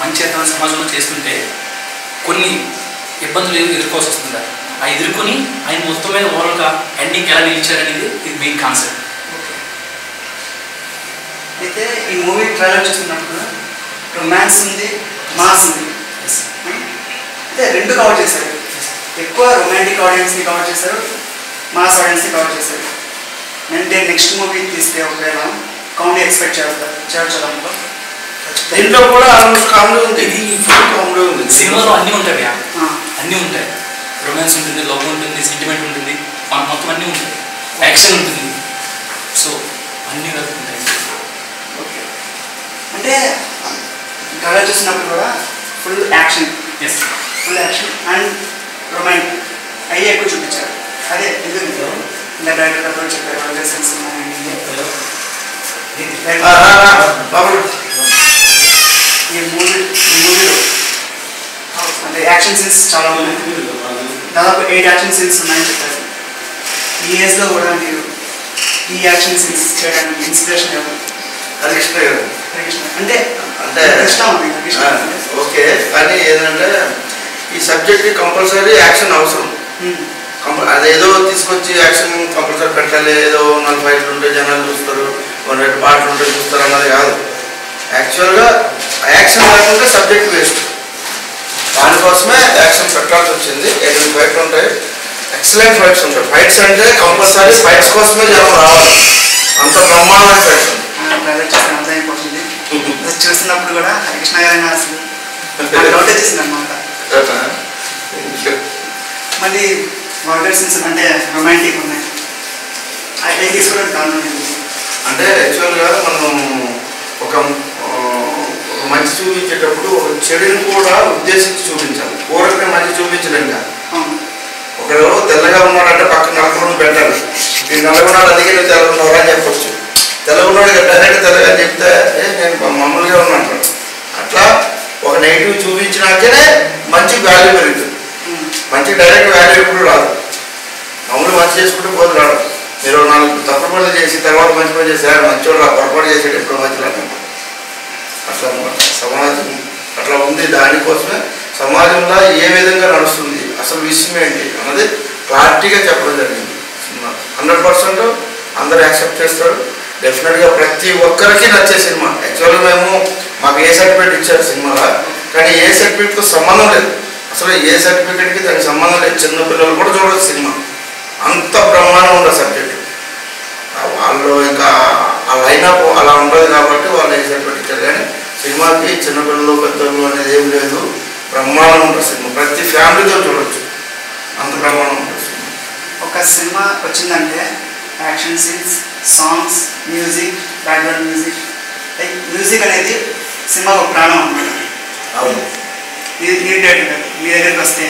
మంచి చేద్దామని సమాజంలో చేస్తుంటే కొన్ని ఇబ్బందులు ఏదో ఎదుర్కోవాల్సి వస్తుంది ఆ ఎదుర్కొని ఆయన మొత్తం మీద ఓవరాల్గా ఎండింగ్ ఎలా నిలిచారనేది ఇది మెయిన్ కాన్సెప్ట్ అయితే ఈ మూవీ ట్రైలర్ చూస్తున్నప్పుడు రొమాన్స్ ఉంది మాస్ ఉంది అయితే రెండు కవర్ చేశారు ఎక్కువ రొమాంటిక్ ఆడియన్స్ని కవర్ చేశారు మాస్ ఆడియన్స్ని కవర్ చేశారు అంటే నెక్స్ట్ మూవీ తీస్తే ఒకవేళ కామెడీ ఎక్స్పెక్ట్ చేస్తా చేయొచ్చు దాంట్లో దీంట్లో కూడా ఆల్మోస్ట్ కామెడీ ఉంది ఇది ఫుల్ కామెడీ ఉంది సినిమాలో అన్నీ ఉంటాయి యా. ఆ, అన్నీ ఉంటాయి రొమాన్స్ ఉంటుంది లవ్ ఉంటుంది సెంటిమెంట్ ఉంటుంది మన- మొత్తం అన్నీ ఉంటాయి యాక్షన్ ఉంటుంది సో అన్నీ కలిపి ఉంటాయి ఓకే అంటే ట్రైలర్ చూసినప్పుడు కూడా full action yes full action and romantic అవి ఎక్కువ చూపించారు అదే ఎందుకు ఇంకా డైరెక్టర్ గారు కూడా చెప్పారు వాళ్ళ సెన్స్ ఉన్నాయండి ఆ, ఆ, ఆ, బాబు ఈ మూవీ ఈ మూవీలో అంటే యాక్షన్ సీన్స్ చాలా ఉన్నాయి దాదాపు ఎయిట్ యాక్షన్ సీన్స్ ఉన్నాయని చెప్పారు ఈ ఏజ్లో కూడా మీరు ఈ యాక్షన్ సీన్స్ చేయడానికి ఇన్స్పిరేషన్ ఎవరు హరికృష్ణ గారు హరికృష్ణ అంటే అంటే ఇష్టం ఉంది హరికృష్ణ ఆ, అంటే ఓకే కానీ ఏంటంటే ఈ సబ్జెక్ట్ కంపల్సరీ యాక్షన్ అవసరం ఉమ్, కంప- అదేదో తీసుకొచ్చి యాక్షన్ కంపల్సరీ పెట్టాలి ఏదో నలభై ఐదు ఉంటే జనాలు చూస్తారు వన్ రెండు పాటలు ఉంటే చూస్తారు అన్నది కాదు యాక్చువల్గా యాక్షన్ లేకుంటే సబ్జెక్ట్ వేస్ట్ దానికోసమే యాక్షన్ పెట్టాల్సి వచ్చింది ఎనిమిది ఫైట్లు ఉంటాయి ఎక్సలెంట్ ఫైట్స్ ఉంటాయి ఫైట్స్ అంటే కంపల్సరీ ఫైట్స్ కోసమే జనం రావాలి అంత బ్రహ్మాండమైన ఫైట్స్ ఉంటాయి ఆ, ట్రైలర్ చూస్తే అర్థమైపోతుంది అది చూసినప్పుడు కూడా హరికృష్ణ గారైనా అసలు నాకు డౌట్ వచ్చేసింది అనమాట మళ్ళీ వాటర్ సీన్స్ అంటే రొమాంటిక్ ఉన్నాయి అవి తీసుకోవడం కారణం ఏంటి? అంటే యాక్చువల్గా మనం ఒక ఆ, ఒక మంచి చూపించేటప్పుడు ఒక చెడుని కూడా ఉద్దేశించి చూపించాలి ఊరకనే మంచి చూపించలేం కాదు అవును ఒకరు తెల్లగా ఉన్నాడంటే పక్కన నలుగురు పెట్టాలి ఈ నలుగున్నాడు అందుకే నువ్వు తెల్లగా ఉన్నావు అని చెప్పొచ్చు తెల్లగా ఉన్నాడు డైరెక్ట్ తెల్లగా అని చెప్తే ఏ నేను మామూలుగా ఉన్నాను అట్లా ఒక నెగిటివ్ చూపించినాకనే మంచి వాల్యూ పెరుగుతుంది ఉమ్, మంచి డైరెక్ట్ వాల్యూ ఎప్పుడు రాదు మామూలు మంచి చేసుకుంటే పోదు రాడు మీరు నాలుగు తప్పుడు పనులు చేసి తర్వాత మంచి పని చేసి మంచోడు రా పొరపాటు చేసేది ఎప్పుడు మంచి రాదు అట్లా అన్నమాట సమాజం అట్లా ఉంది దానికోసమే సమాజంలో ఏ విధంగా నడుస్తుంది అసలు విషయం ఏంటి అన్నది క్లారిటీగా చెప్పడం జరిగింది సినిమా హండ్రెడ్ పర్సెంట్ అందరూ యాక్సెప్ట్ చేస్తారు డెఫినెట్గా ప్రతి ఒక్కరికి నచ్చే సినిమా యాక్చువల్గా మేము మాకు ఏ సర్టిఫికేట్ ఇచ్చారు సినిమాలో కానీ ఏ సర్టిఫికేట్తో సంబంధం లేదు అసలు ఏ సర్టిఫికేట్కి దానికి సంబంధం లేదు చిన్న పిల్లలు కూడా చూడవచ్చు సినిమా అంత బ్రహ్మాండం ఉన్న సబ్జెక్టు వాళ్ళు ఇంకా ఆ లైనప్ అలా ఉంటుంది కాబట్టి వాళ్ళు ఏ సర్టిఫికేట్ ఇచ్చారు కానీ సినిమాకి చిన్నపిల్లలు పెద్దలు అనేది ఏం లేదు బ్రహ్మాండం ఉంటుంది సినిమా ప్రతి ఫ్యామిలీతో చూడొచ్చు అంత బ్రహ్మాండం ఉంటుంది సినిమా ఒక సినిమా వచ్చిందంటే action scenes songs music background music like music అనేది సినిమా ఒక ప్రాణం అన్నమాట అవును ఇది మీరు డైరెక్టర్ గారు మీ దగ్గరికి వస్తే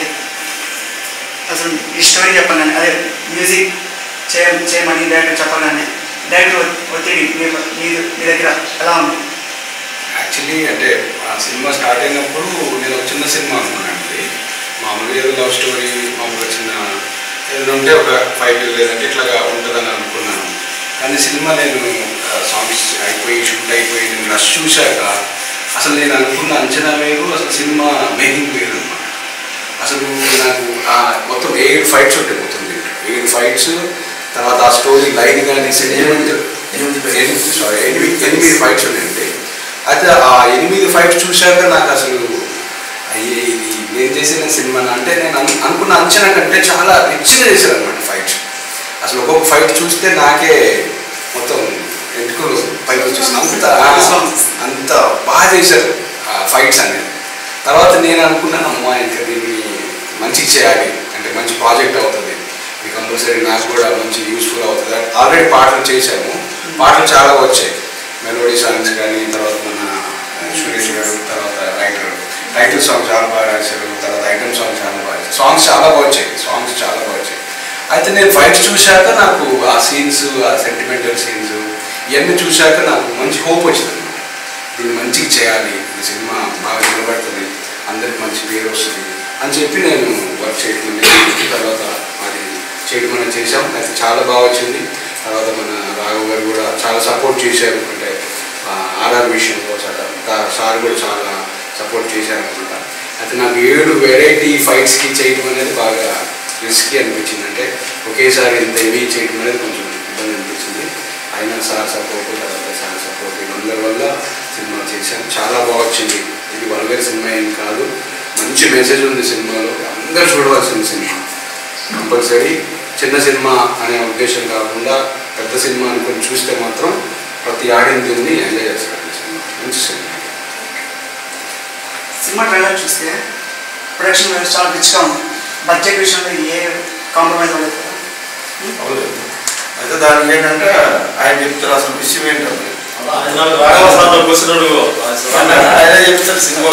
అసలు ఈ స్టోరీ చెప్పాలని అదే మ్యూజిక్ చేయ చేయమని డైరెక్టర్ చెప్పగానే డైరెక్టర్ ఒత్తిడి మీ మీ మీ దగ్గర ఎలా ఉంది యాక్చువల్లీ అంటే ఆ సినిమా స్టార్ట్ అయినప్పుడు నేను ఒక చిన్న సినిమా అనుకున్నానండి మామూలుగా ఏదో లవ్ స్టోరీ మామూలుగా చిన్న ఏదైనా ఉంటే ఒక ఫైట్ లేదంటే ఇట్లాగా ఉంటుందని అనుకున్నాను కానీ సినిమా నేను సాంగ్స్ అయిపోయి షూట్ అయిపోయి నేను రష్ చూశాక అసలు నేను అనుకున్న అంచనా వేరు అసలు సినిమా మేకింగ్ వేరు అన్నమాట అసలు నాకు ఆ మొత్తం ఏడు ఫైట్స్ ఉంటాయి మొత్తం దీంట్లో ఏడు ఫైట్స్ తర్వాత ఆ స్టోరీ లైన్ కానీ సెంటిమెంట్ ఎనిమిది ఎనిమిది సారీ ఎనిమిది ఎనిమిది ఫైట్స్ ఉన్నాయండి అయితే ఆ ఎనిమిది ఫైట్స్ చూశాక నాకు అసలు అయ్యే ఇది నేను చేసిన సినిమా అంటే నేను అను- అనుకున్న అంచనా కంటే చాలా రిచ్గా చేశారు అనమాట ఫైట్స్ అసలు ఒక్కొక్క ఫైట్ చూస్తే నాకే మొత్తం ఎంటుకలు పైకి వచ్చేసిన అంత అంత బాగా చేశారు ఆ ఫైట్స్ అనేది తర్వాత నేను అనుకున్నాను అమ్మా ఇంకా దీన్ని మంచిగా చేయాలి అంటే మంచి ప్రాజెక్ట్ అవుతుంది ఇది కంపల్సరీ నాకు కూడా మంచి యూస్ఫుల్ అవుతుంది ఆల్రెడీ పాటలు చేశాము పాటలు చాలా వచ్చాయి మెలోడీ సాంగ్స్ కానీ తర్వాత మన సురేష్ గారు తర్వాత రైటర్ టైటిల్ సాంగ్ చాలా బాగా రాశారు తర్వాత ఐటమ్ సాంగ్ చాలా బాగా రాశారు సాంగ్స్ చాలా బాగా వచ్చాయి సాంగ్స్ చాలా బాగా వచ్చాయి అయితే నేను ఫైట్స్ చూశాక నాకు ఆ సీన్స్ ఆ సెంటిమెంటల్ సీన్స్ ఇవన్నీ చూశాక నాకు మంచి హోప్ వచ్చింది అనమాట దీన్ని మంచిగా చేయాలి ఈ సినిమా బాగా నిలబడుతుంది అందరికి మంచి పేరు వస్తుంది అని చెప్పి నేను వర్క్ చేయడం అనేది తర్వాత అది చేయడం అనేది చేశాం అయితే చాలా బాగా వచ్చింది తర్వాత మన రాఘవ్ గారు కూడా చాలా సపోర్ట్ చేశారు అంటే ఆర్ఆర్ విషయంలో చాలా తా- సార్ కూడా చాలా సపోర్ట్ చేశారనమాట అయితే నాకు ఏడు వెరైటీ ఫైట్స్కి చేయడం అనేది బాగా రిస్కీ అనిపించింది అంటే ఒకేసారి ఇంత హెవీ చేయడం అనేది కొంచెం ఇబ్బంది అనిపించింది అయినా సార్ సపోర్ట్ తర్వాత సార్ సపోర్ట్ వీళ్ళందరి వల్ల సినిమా చేశాను చాలా బాగా వచ్చింది ఇది వల్గర్ సినిమా ఏం కాదు మంచి మెసేజ్ ఉంది సినిమాలో అందరూ చూడవలసిన సినిమా కంపల్సరీ చిన్న సినిమా అనే ఉద్దేశం కాకుండా పెద్ద సినిమా అనుకొని చూస్తే మాత్రం ప్రతి ఆడియన్స్ దీన్ని ఎంజాయ్ చేస్తారు ఈ సినిమా మంచి సినిమా సినిమా ట్రైలర్ చూస్తే ప్రొడక్షన్ వాల్యూస్ చాలా రిచ్గా ఉంది బడ్జెట్ విషయంలో ఏ కాంప్రమైజ్ అవ్వలేదు కదా అవ్వలేదు. అయితే దానికి ఏంటంటే ఆయన చెప్తారు అసలు విషయం ఏంటంటే ఆయన చెప్తారు సినిమా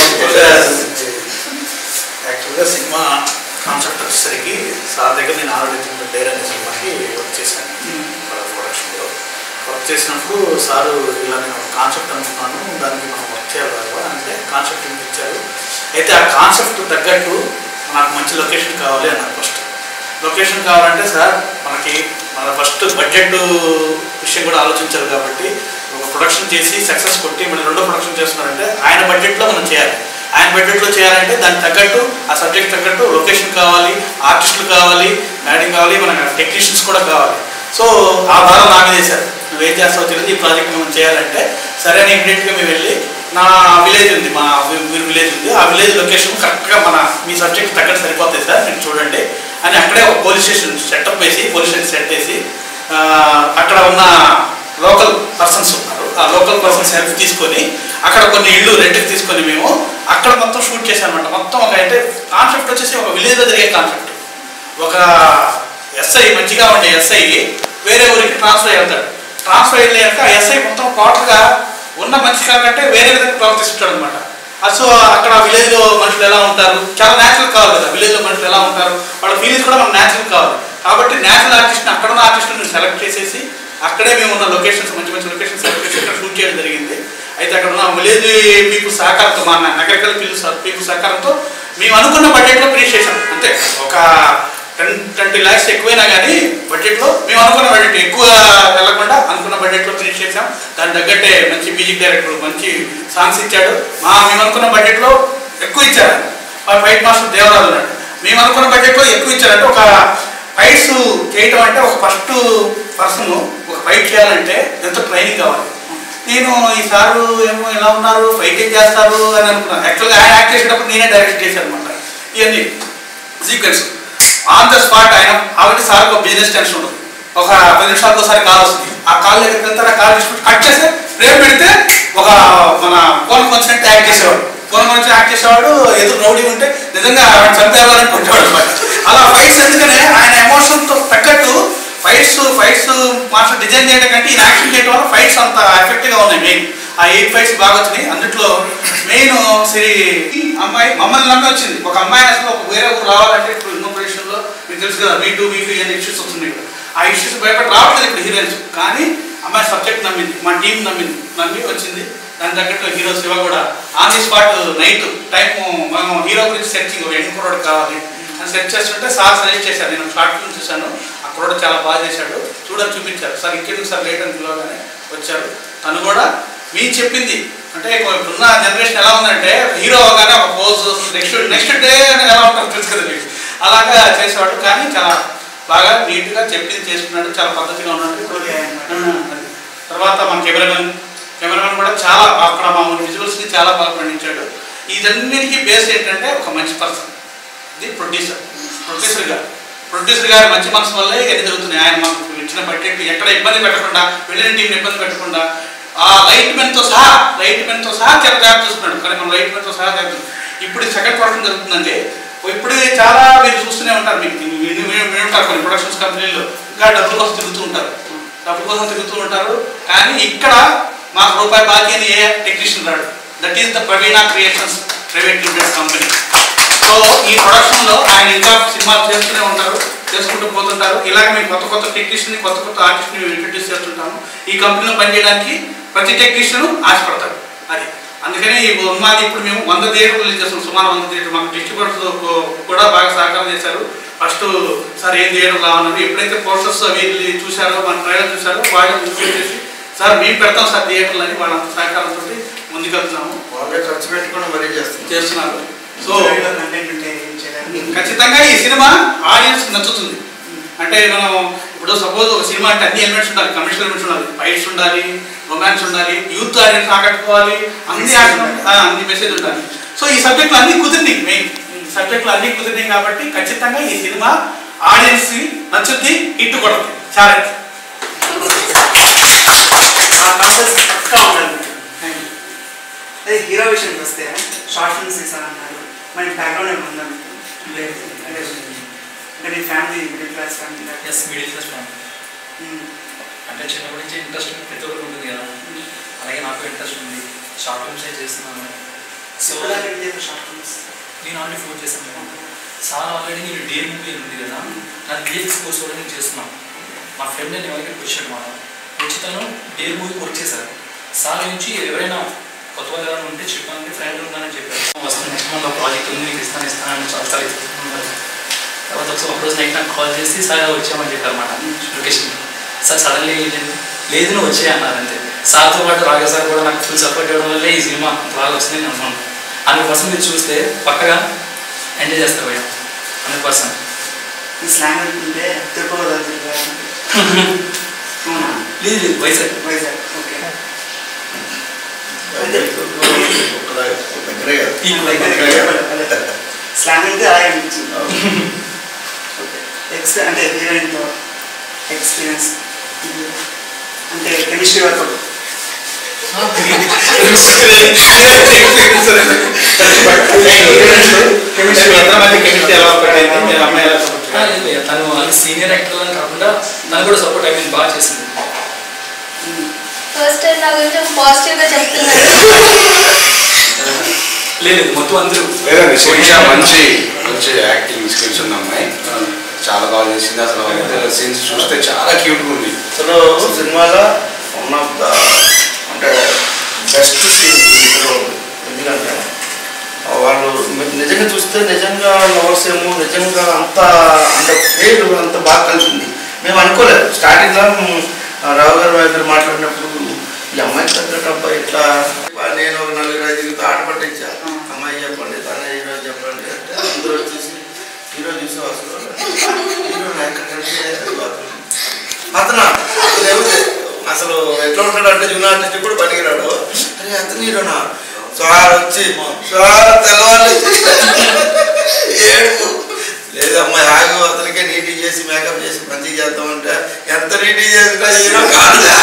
యాక్చువల్గా సినిమా కాన్సెప్ట్ వచ్చేసరికి సార్ దగ్గర నేను ఆల్రెడీ డేర్ అనే సినిమాకి వర్క్ చేశాను ప్రొడక్షన్లో వర్క్ చేసినప్పుడు సారు ఇలా నేను ఒక కాన్సెప్ట్ అనుకున్నాను దానికి మనం వర్క్ చేయాలి కదా అంటే కాన్సెప్ట్ ఇచ్చారు అయితే ఆ కాన్సెప్ట్ తగ్గట్టు నాకు మంచి లొకేషన్ కావాలి అన్నారు ఫస్ట్ లొకేషన్ కావాలంటే సార్ మనకి మన ఫస్ట్ బడ్జెట్ విషయం కూడా ఆలోచించారు కాబట్టి ఒక ప్రొడక్షన్ చేసి సక్సెస్ కొట్టి మళ్ళీ రెండో ప్రొడక్షన్ చేస్తున్నారంటే ఆయన బడ్జెట్లో మనం చేయాలి ఆయన బడ్జెట్లో చేయాలంటే దానికి తగ్గట్టు ఆ సబ్జెక్ట్ తగ్గట్టు లొకేషన్ కావాలి ఆర్టిస్టులు కావాలి యాడింగ్ కావాలి మనకి టెక్నీషియన్స్ కూడా కావాలి సో ఆ భారం నా మీద వేశారు నువ్వేం చేస్తావు తెలియదు ఈ ప్రాజెక్ట్ మనం చేయాలంటే సరే అని ఇమీడియట్గా మేము వెళ్ళి నా విలేజ్ ఉంది మా ఊరి విలేజ్ ఉంది ఆ విలేజ్ లొకేషన్ కరెక్ట్గా మన మీ సబ్జెక్ట్ తగ్గట్టు సరిపోతాయి సార్ మీరు చూడండి అని అక్కడే ఒక పోలీస్ స్టేషన్ సెటప్ వేసి పోలీస్ స్టేషన్ సెట్ వేసి ఆ, అక్కడ ఉన్న లోకల్ పర్సన్స్ ఉన్నారు ఆ లోకల్ పర్సన్స్ హెల్ప్ తీసుకొని అక్కడ కొన్ని ఇళ్ళు రెంట్కి తీసుకొని మేము అక్కడ మొత్తం షూట్ చేసామన్నమాట మొత్తం ఒక అంటే కాన్సెప్ట్ వచ్చేసి ఒక విలేజ్లో జరిగే కాన్సెప్ట్ ఒక ఎస్ఐ మంచిగా ఉండే ఎస్ఐ వేరే ఊరికి ట్రాన్స్ఫర్ అవుతాడు ట్రాన్స్ఫర్ అయ్యాక ఆ ఎస్ఐ మొత్తం టోటల్గా ఉన్న మనిషి కాకంటే వేరే విధంగా ప్రవర్తిస్తుంటాడు అనమాట సో అక్కడ విలేజ్ లో మనుషులు ఎలా ఉంటారు చాలా న్యాచురల్ కావాలి కదా విలేజ్ లో మనుషులు ఎలా ఉంటారు వాళ్ళ ఫీలింగ్స్ కూడా మనకు న్యాచురల్ కావాలి కాబట్టి న్యాచురల్ ఆర్టిస్ట్ అక్కడ ఉన్న ఆర్టిస్ట్ని సెలెక్ట్ చేసేసి అక్కడే మేము ఉన్న లొకేషన్స్ మంచి మంచి లొకేషన్స్ సెలెక్ట్ చేసి ఇక్కడ షూట్ చేయడం జరిగింది అయితే అక్కడ ఉన్న విలేజ్ పీపుల్ సహకారంతో మా నగరికల్ పీపుల్ పీపుల్ సహకారంతో మేము అనుకున్న బడ్జెట్లో ఫినిష్ చేసాం అంతే ఒక టెన్ ట్వంటీ ల్యాక్స్ ఎక్కువైనా కానీ బడ్జెట్లో మేము అనుకున్న బడ్జెట్ ఎక్కువ వెళ్ళకుండా అనుకున్న బడ్జెట్లో ఫినిష్ చేసాం దాని తగ్గట్టే మంచి మ్యూజిక్ డైరెక్టర్ మంచి సాంగ్స్ ఇచ్చాడు మా మేము అనుకున్న బడ్జెట్లో ఎక్కువ ఇచ్చారు మా ఫైట్ మాస్టర్ దేవరాజు ఉన్నాడు మేము అనుకున్న బడ్జెట్లో ఎక్కువ ఇచ్చారంటే ఒక ఫైట్స్ చేయటం అంటే ఒక ఫస్ట్ పర్సన్ ఒక ఫైట్ చేయాలంటే ఎంత ట్రైనింగ్ కావాలి నేను ఈ సారు ఏమో ఎలా ఉన్నారు ఫైటింగ్ చేస్తారు అని అనుకున్నాను యాక్చువల్గా ఆయన యాక్ట్ చేసేటప్పుడు నేనే డైరెక్ట్ చేశాను అనమాట ఇవన్నీ సీక్వెన్స్ ఆన్ ద స్పాట్ ఆయన ఆల్రెడీ సార్ ఒక బిజినెస్ టెన్షన్ ఉంటుంది ఒక పది నిమిషాలకు ఒకసారి కాల్ వస్తుంది ఆ కాల్ దగ్గరికి వెళ్తారు ఆ కాల్ తీసుకుంటే కట్ చేస్తే ఫ్రేమ్ పెడితే ఒక మన ఫోన్ వచ్చినట్టు యాక్ట్ చేసేవాడు ఫోన్ వచ్చి యాక్ట్ చేసేవాడు ఎదురు రౌడీ ఉంటే నిజంగా ఆవిడ చంపేవాలని కొట్టేవాడు అనమాట అలా ఫైట్స్ ఎందుకనే ఆయన ఎమోషన్తో తగ్గట్టు ఫైట్స్ ఫైట్స్ మాస్టర్ డిజైన్ చేయడం కంటే ఈయన యాక్షన్ చేయడం వల్ల ఫైట్స్ అంత ఎఫెక్ట్గా ఉన్నాయి మెయిన్ ఆ ఎయిట్ ఫైట్స్ బాగా వచ్చినాయి అందుట్లో మెయిన్ శ్రీ అమ్మాయి మమ్మల్ని నమ్మి వచ్చింది ఒక అమ్మాయి అసలు ఒక వేరే ఊరు రావాలంటే ఇప్పుడు ఇన్నో పొజిషన్లో మీకు తెలుసు కదా మీ టూ మీ టూ అనే ఇష్యూస్ వస్తున్నాయి కదా ఆ ఇష్యూస్ భయపడి రావట్లేదు ఇప్పుడు హీరోయిన్స్ కానీ అమ్మాయి సబ్జెక్ట్ నమ్మింది మా టీం నమ్మింది నమ్మి వచ్చింది దాని తగ్గట్టు హీరో శివ కూడా on the spot night time మనం హీరో గురించి సెర్చింగ్ ఎన్ని కుర్రోడు కావాలి అని సెర్చ్ చేస్తుంటే సార్ సజెస్ట్ చేశారు నేను షార్ట్ ఫిల్మ్ చూశాను ఆ కుర్రోడు చాలా బాగా చేశాడు చూడని చూపించారు సార్ ఇంకెందుకు సార్ లేట్ అని పిలవగానే వచ్చారు తను కూడా మీ చెప్పింది అంటే ఇప్పుడున్న జనరేషన్ ఎలా ఉందంటే హీరో అవగానే ఒక పోజ్ నెక్స్ట్ నెక్స్ట్ డే అని ఎలా ఉంటారు తెలుసు కదా మీకు అలాగా చేసేవాడు కానీ చాలా బాగా నీట్గా చెప్పింది చేసుకున్నాడు చాలా పద్ధతిగా ఉన్నాడు ఆ, అది. తర్వాత మన కెమెరామెన్ కెమెరామెన్ కూడా చాలా అక్కడ మా విజువల్స్ని చాలా బాగా పండించాడు ఇదన్నిటికీ బేస్ ఏంటంటే ఒక మంచి పర్సన్ ఇది ప్రొడ్యూసర్ ప్రొడ్యూసర్ గారు ప్రొడ్యూసర్ గారు మంచి మనసు వల్లే ఎన్ని జరుగుతున్నాయి ఆయన మాకు ఇచ్చిన బడ్జెట్ ఎక్కడ ఇబ్బంది పెట్టకుండా వెళ్ళిన టీంని ఇబ్బంది పెట్టకుండా ఆ లైట్ మెన్ తో సహా లైట్ మెన్ తో సహా చాలా జాబ్ చూస్తున్నాడు కానీ మనం లైట్ మెన్ తో సహా జాబ్ ఇప్పుడు సెకండ్ ప్రొడక్షన్ జరుగుతుందండి ఇప్పుడు చాలా మీరు చూస్తూనే ఉంటారు మీకు మీరు మీరు ఉంటారు కొన్ని ప్రొడక్షన్స్ కంపెనీలో ఇంకా డబ్బుల కోసం తిరుగుతూ ఉంటారు డబ్బుల కోసం తిరుగుతూ ఉంటారు కానీ ఇక్కడ మాకు రూపాయి బాకీ అని ఏ టెక్నీషియన్ రాడు that is the Praveena creations private limited company so ఈ ప్రొడక్షన్ లో ఆయన ఇంకా సినిమాలు చేస్తూనే ఉంటారు చేసుకుంటూ పోతుంటారు ఇలాగ మేము కొత్త కొత్త టెక్నీషియన్ కొత్త కొత్త ఆర్టిస్ట్ ని ఇంట్రడ్యూస్ చేస్తుంటాము ఈ కంపెనీలో పనిచేయడానికి ప్రతి టెక్నీషియన్ ఆశపడతారు అది అందుకని ఈ ఉన్మాది ఇప్పుడు మేము వంద థియేటర్లు రిలీజ్ చేస్తాం సుమారు వంద థియేటర్ మాకు డిస్ట్రిబ్యూటర్స్ కూడా బాగా సహకారం చేశారు ఫస్ట్ సార్ ఏం థియేటర్ రావన్నారు ఎప్పుడైతే పోస్టర్స్ అవి చూశారో మన ట్రైలర్ చూశారో వాళ్ళు చేసి సార్ మేము పెడతాం సార్ థియేటర్లు అని వాళ్ళంత సహకారంతో ముందుకెళ్తున్నాము వాళ్ళే ఖర్చు పెట్టుకుని మరీ చేస్తున్నారు చేస్తున్నారు సో సో కంటెంట్ ఉంటే ఏం చేయాలి ఖచ్చితంగా ఈ సినిమా ఆడియన్స్ నచ్చుతుంది అంటే మనం ఇప్పుడు సపోజ్ ఒక సినిమా అంటే అన్ని ఎలిమెంట్స్ ఉండాలి కమర్షియల్ ఎలిమెంట్స్ ఉండాలి ఫైట్స్ ఉండాలి రొమాన్స్ ఉండాలి యూత్ ఆడియన్స్ ఆకట్టుకోవాలి అన్ని ఆడియన్స్ ఆ, అన్ని మెసేజ్ ఉండాలి సో ఈ సబ్జెక్టులు అన్ని కుదిరినాయి మెయిన్ సబ్జెక్టులు అన్ని కుదిరినాయి కాబట్టి ఖచ్చితంగా ఈ సినిమా ఆడియన్స్ నచ్చుద్ది ఇట్టు కొడుతుంది చాలా ఆ ప్రాసెస్ పక్కా ఉండాలి అదే హీరో విషయానికి వస్తే షార్ట్ ఫిల్మ్స్ తీసానన్నారు మరి బ్యాక్గ్రౌండ్ ఏమైనా ఉందా మీకు? లేదు అంటే అంటే మీ family middle class family yes middle class family అంటే చిన్నప్పటి నుంచి ఇంట్రెస్ట్ ప్రతి ఒక్కరికి ఉంటుంది కదా అలాగే నాకు ఇంట్రెస్ట్ ఉంది షార్ట్ ఫిల్మ్స్ చేస్తున్నాను సో షార్ట్ ఫిల్మ్స్ నేను ఆల్రెడీ ఫోన్ చేశాను మేడం సార్ ఆల్రెడీ నేను డే మూవీ ఉంది కదా నాకు డిఎక్స్ కోర్స్ కూడా నేను చేస్తున్నాను మా ఫ్రెండ్ నేను ఎవరికి వచ్చాడు మాట వచ్చి తను డే మూవీ వర్క్ చేశారు సార్ నుంచి ఎవరైనా కొత్త వాళ్ళు ఎవరైనా ఉంటే చెప్పాలంటే ఫ్రెండ్ ఉన్నానని చెప్పారు వస్తాను నెక్స్ట్ మంత్ ప్రాజెక్ట్ ఉంది నీకు ఇస్తాను ఇస్తానని చాలా సార్ చెప్తున్నారు తర్వాత ఒకసారి ఒకరోజు నైట్ నాకు కాల్ చేసి సార్ వచ్చామని చెప్పారు అనమాట లొకేషన్ సార్ సడన్లీ లేదు నువ్వు వచ్చే అన్నారు అంతే సార్తో పాటు రాఘవ సార్ కూడా నాకు ఫుల్ సపోర్ట్ ఇవ్వడం వల్లే ఈ సినిమా బాగా వచ్చింది నేను అనుకున్నాను హండ్రెడ్ పర్సెంట్ మీరు చూస్తే పక్కగా ఎంజాయ్ చేస్తారు భయ్య హండ్రెడ్ పర్సెంట్ ఈ స్లాంగ్ అనుకుంటే తిరుపతి తిరుపతి అవునా లేదు లేదు వైజాగ్ వైజాగ్ ఓకే ఒకలాగే, దగ్గరే కదా. ఈ స్లాంగ్ అంటే అలాగే అనిపించింది ఎక్స్ అంటే హీరోయిన్తో ఎక్స్పీరియన్స్ అంటే కెమిస్ట్రీ వర్క్ కెమిస్ట్రీ ఎంతమంది కెమిస్ట్రీ ఎలా ఒకటైంది మీరు అమ్మాయి ఎలా support ఆ, చేయాలి? లేదు భయ్య తను అది సీనియర్ యాక్టర్ అని కాకుండా తను కూడా సపోర్ట్ ఐ మీన్ బాగా చేసింది ఫస్ట్ టైం నా గురించి ఒక పాజిటివ్ గా చెప్తున్నాడు లేదు లేదు, మొత్తం అందరూ లేదండి శిరీష మంచి మంచి యాక్టింగ్ స్కిల్స్ ఉన్న అమ్మాయి చాలా బాగా చేసింది అసలు సీన్స్ చూస్తే చాలా క్యూట్గా ఉంది అసలు సినిమాలో వన్ ఆఫ్ ద అంటే బెస్ట్ సీన్ ఇందులో ఉంది ఎందుకంటే వాళ్ళు నిజంగా చూస్తే నిజంగా లవర్స్ ఏమో నిజంగా అంత అంటే పేరు అంత బాగా కలిసింది మేము అనుకోలేదు స్టార్టింగ్లో రావు గారు గారు మాట్లాడినప్పుడు ఈ అమ్మాయికి తగ్గట్టు అబ్బాయి ఇట్లా నేను ఒక నలుగురు ఐదుగురితో ఆట పట్టించా అమ్మాయి చెప్పండి తన హీరో చెప్పండి అంటే అందరూ వచ్చేసి హీరో చూసి అసలు హీరో ఎక్కడంటే అతను అతను ఎవరు? అసలు ఎట్లా ఉంటాడు అంటే జూనియర్ ఆర్టిస్ట్ కూడా పనికిరాడు అరే అతను హీరోనా సార్ వచ్చి సార్ తెల్లవాళ్ళు ఏడు లేదమ్మా ఆగు అతనికే నీటి చేసి మేకప్ చేసి మంచిగా చేద్దామంటే ఎంత నీటి చేసినా హీరో కాదులే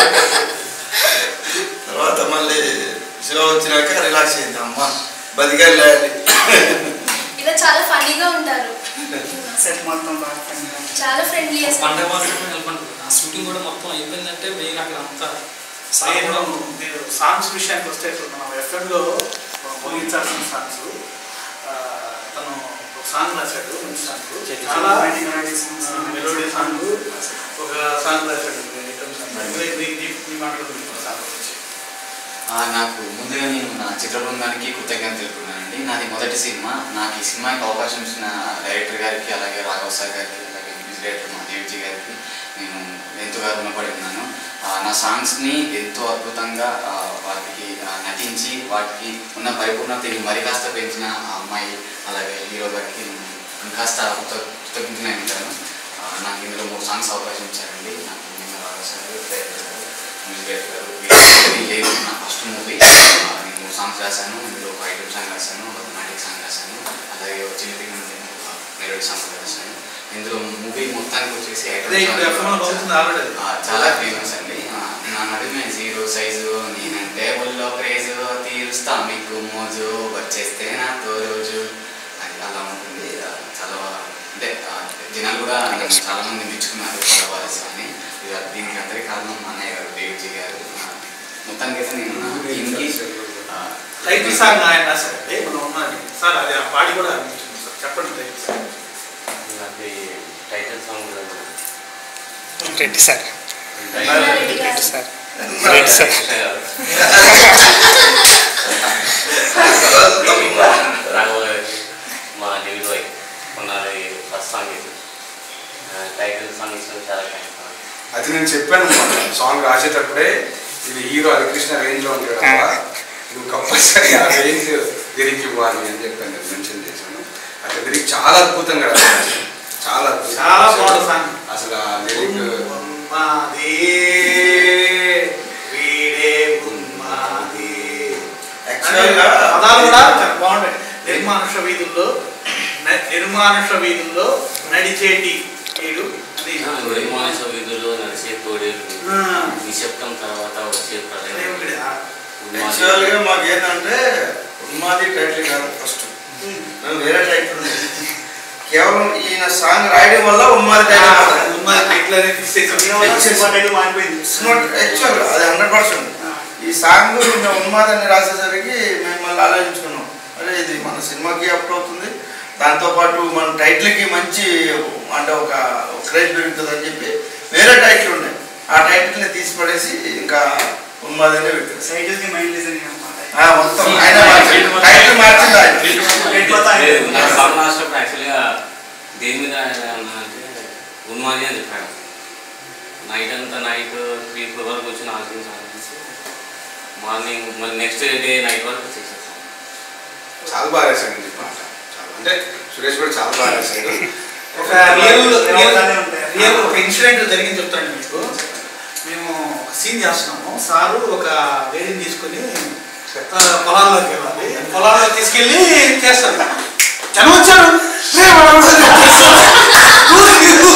తర్వాత మళ్ళీ షో వచ్చినాక రిలాక్స్ అయింది అమ్మ బతికెళ్ళి ఇలా చాలా ఫన్నీగా ఉంటారు సెట్ మొత్తం బాగా పనిగా చాలా ఫ్రెండ్లీ పండగ మాత్రమే నెలకొంటుంది ఆ షూటింగ్ కూడా మొత్తం అయిపోయిందంటే మెయిన్ అక్కడ అంతా సార్ నేను కూడా మీరు సాంగ్స్ విషయానికి వస్తే ఇప్పుడు మనం ఎఫ్ఎంలో మోగించాల్సిన సాంగ్స్ తను ఒక సాంగ్ రాశాడు మంచి సాంగ్ చాలా మెలోడీ సాంగ్ ఒక సాంగ్ రాశాడు ఐటమ్ సాంగ్ నీ- నీ- నీ- నీ మాటలు సాంగ్ గురించి ఆ, నాకు ముందుగా నేను నా చిత్ర బృందానికి కృతజ్ఞత తెలుపుతున్నానండి నాది మొదటి సినిమా నాకు ఈ సినిమాకి అవకాశం ఇచ్చిన డైరెక్టర్ గారికి అలాగే రాఘవ్ సార్ గారికి అలాగే మ్యూజిక్ డైరెక్టర్ మా దేవిజీ గారికి నేను ఎంతగా రుణపడి ఉన్నాను ఆ, నా సాంగ్స్ని ఎంతో అద్భుతంగా ఆ, వాటికి ఆ, నటించి వాటికి ఉన్న పరిపూర్ణతని మరి కాస్త పెంచిన ఆ అమ్మాయి అలాగే హీరో గారికి నేను ఇంకాస్త కృత కృతజ్ఞతనే ఉంటాను ఆ, నాకు ఇందులో మూడు సాంగ్స్ అవకాశం ఇచ్చారండి నాకు నిన్న రాఘవ్ సార్ డైరెక్టర్ గారు మ్యూజిక్ డైరెక్టర్ గారు వీళ్ళందరికీ లేదు నా ఫస్ట్ మూవీ నేను మూడు సాంగ్స్ రాశాను ఇందులో ఒక ఐటమ్ సాంగ్ రాశాను ఒక రొమాంటిక్ సాంగ్ రాశాను అలాగే ఒక చిన్న మెలోడీ సాంగ్ రాశాను ఇందులో మూవీ మొత్తానికి వచ్చేసి ఐటమ్ అదే ఇప్పుడు ఎఫ్ఎంలో బాగుంటుంది ఆల్రెడీ ఆ, చాలా ఫేమస్ అండి ఆ, నా నడుమే జీరో సైజు నేనంటే ఒళ్ళో క్రేజు తీరుస్తా మీకు మోజు వచ్చేస్తే నాతో రోజు అది అలా ఉంటుంది ఆ, చాలా బాగా- అంటే ఆ, జనాలు కూడా నన్ను చాలా మంది మెచ్చుకున్నారు చాలా బాగా అని ఇక దీనికి అందరి కారణం మా అన్నయ్య గారు దేవ్జీ గారు ఆ, మొత్తానికి అయితే నేను నా టీంకి ఆ, టైటిల్ సాంగ్ ఆయన రాశారంటే మనం ఉన్నది సార్ అది ఆ పాడి కూడా అనిపించింది సార్ చెప్పండి టైటిల్ సాంగ్ అది title song Reddy sir Reddy గారు. సార్ కృష్ణ గారు రాఘవ గారికి మా డెవి బాయ్ ఉన్నది ఫస్ట్ సాంగ్ ఇది టైటిల్ సాంగ్ ఇచ్చిన చాలా థ్యాంక్స్ అది నేను చెప్పాను సాంగ్ రాసేటప్పుడే ఇది హీరో హరికృష్ణ రేంజ్ లో ఉంటాడు కదా. నువ్వు కంపల్సరీ ఆ రేంజ్ లిరిక్ ఇవ్వాలి అని చెప్పి నేను మెన్షన్ చేశాను అసలు లిరిక్ చాలా అద్భుతంగా రాశాను. చాలా అద్భుతంగా చాలా రాశాను. బాగుంది సాంగ్ అసలు ఆ లిరిక్ ఉన్మాది వీడే ఉన్మాది Actually గా- పదాలు కూడా చాలా బాగుంటాయి నిర్మానుష వీధుల్లో న- నిర్మానుష వీధుల్లో నడిచేటి వీడు అది నిర్మానుష వీధుల్లో నడిచే తోడేలు ఆ. నిశ్శబ్దం తర్వాత వచ్చే ప్రళయం దేవుడి ఆ ఉన్మాది. యాక్చువల్గా మాకు ఏంటంటే ఉన్మాది టైటిల్ కాదు ఫస్ట్ మేము వేరే టైటిల్ ఉంది కేవలం ఈయన సాంగ్ రాయడం వల్ల ఉన్మాది టైటిల్ మారింది. ఉన్మాది టైటిల్ అనేది తీసేసాం. సినిమా టైటిల్ మారిపోయింది It's not actual, అది హండ్రెడ్ పర్సెంట్ ఈ సాంగ్ మేము ఉన్మాదాన్ని రాసేసరికి మేము మళ్ళీ ఆలోచించుకున్నాం అరే ఇది మన సినిమాకి అప్లోడ్ అవుతుంది దాంతోపాటు మన టైటిల్కి మంచి అంటే ఒక క్రేజ్ పెరుగుతుంది అని చెప్పి వేరే టైటిల్ ఉన్నాయి ఆ టైటిల్ని తీసి పడేసి ఇంకా ఉన్మాదనే పెట్టేసి సైకిల్ కి మైండ్ లేదని అన్నమాట ఆ, మొత్తం ఆయన మార్చింది. టైటిల్ మార్చింది ఆయన లేదు, నా సాంగ్ రాసినప్పుడు యాక్చువల్గా దేని మీద అన్నా అంటే ఉన్మాది అని చెప్పాను నైట్ అంతా నైట్ త్రీ ఫోర్ వరకు వచ్చి ఆలోచించి ఆలోచించి మార్నింగ్ మళ్ళీ నెక్స్ట్ డే నైట్ వరకు చేసేసాను చాలా బాగా రాశానండి పాట చాలా అంటే సురేష్ కూడా చాలా బాగా రాశాడు ఒక రియల్ రియల్గానే ఉంటాయి. రియల్ ఒక ఇన్సిడెంట్ జరిగింది చెప్తాను మీకు మేము సీన్ చేస్తున్నాము సారు ఒక లేడీని తీసుకొని ఆ, పొలాల్లోకి వెళ్ళాలి పొలాల్లో తీసుకెళ్ళి చేస్తారు జనం వచ్చారు రే, వాడు వచ్చాడు. ఊరు-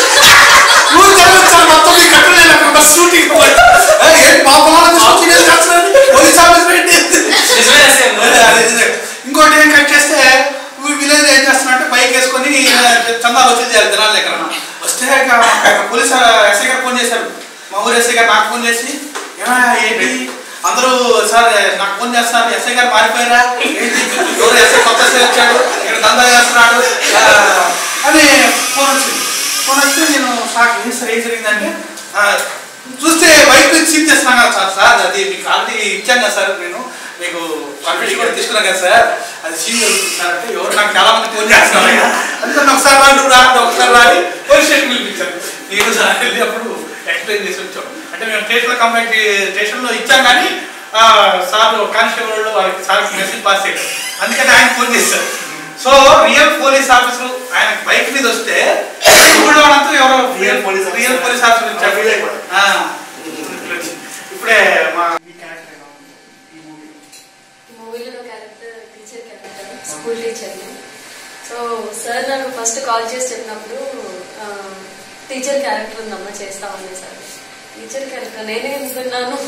ఊరు జనం వచ్చారు. మొత్తం మీ కట్టలు లేకుండా షూటింగ్ పోయి. ఏ, ఏంటి మా పొలాల్లో షూటింగ్ ఎందుకు చేస్తున్నారు? పోలీస్ ఆఫీస్ పెట్టి అదే, అదే, అదే. ఇంకోటి ఏం కట్ చేస్తే విలేజ్ ఏం చేస్తున్నారంటే బైక్ వేసుకొని చందాలు వచ్చి చేయాలి జనాల దగ్గర వస్తే ఇక పోలీస్ ఎస్ఐ గారు ఫోన్ చేశారు మా ఊరు ఎస్ఐ గారు నాకు ఫోన్ చేసి "ఏమయ్య, ఏంటి అందరూ సార్ నాకు ఫోన్ చేస్తున్నారు ఎస్ఐ గారు మారిపోయారా ఏంటి ఎవరు ఎస్ఐ కొత్త ఎస్ఐ వచ్చాడు ఇక్కడ దందా చేస్తున్నాడు ఆ, అని ఫోన్ వచ్చింది ఫోన్ వస్తే నేను షాక్ ఏం సార్ ఏం జరిగిందంటే "ఆ, చూస్తే బైక్ నుంచి సీట్ చేస్తున్నాను కదా సార్ సార్ అది మీకు ఆల్రెడీ ఇచ్చాను కదా సార్ నేను మీకు పర్మిషన్ కూడా తీసుకున్నాను కదా సార్ అది సీన్ జరుగుతున్నారంటే ఎవరు నాకు చాలా మంది ఫోన్ చేస్తున్నారు కదా. అందుకని ఒకసారి రాడు రాడు ఒకసారి రాని పోలీస్ స్టేషన్ పిలిపించారు నేను సార్ వెళ్ళి అప్పుడు ఎక్స్ప్లెయిన్ చేసి వచ్చాం అంటే మేము స్టేషన్లో కంప్లైంట్ స్టేషన్లో ఇచ్చాం కానీ ఆ, సార్ కానిస్టేబుల్ వారికి సార్ మెసేజ్ పాస్ చేయడం అందుకని ఆయన ఫోన్ చేశారు సో రియల్ పోలీస్ ఆఫీసర్ ఆయన బైక్ మీద వస్తే ఊళ్ళో వాళ్ళంతా ఎవరో Real police officer. Real police officer వచ్చారు Feel అయిపోయారు. ఆ, ఇప్పుడే మా మీ క్యారెక్టర్ ఎలా ఉంది ఈ మూవీ మూవీలో క్యారెక్టర్ టీచర్ క్యారెక్టర్ స్కూల్ టీచర్ని సో సార్ నాకు ఫస్ట్ కాల్ చేసి చెప్పినప్పుడు టీచర్ క్యారెక్టర్ ఉందమ్మా చేస్తామని సార్ టీచర్ క్యారెక్టర్ నేనే అనుకున్నాను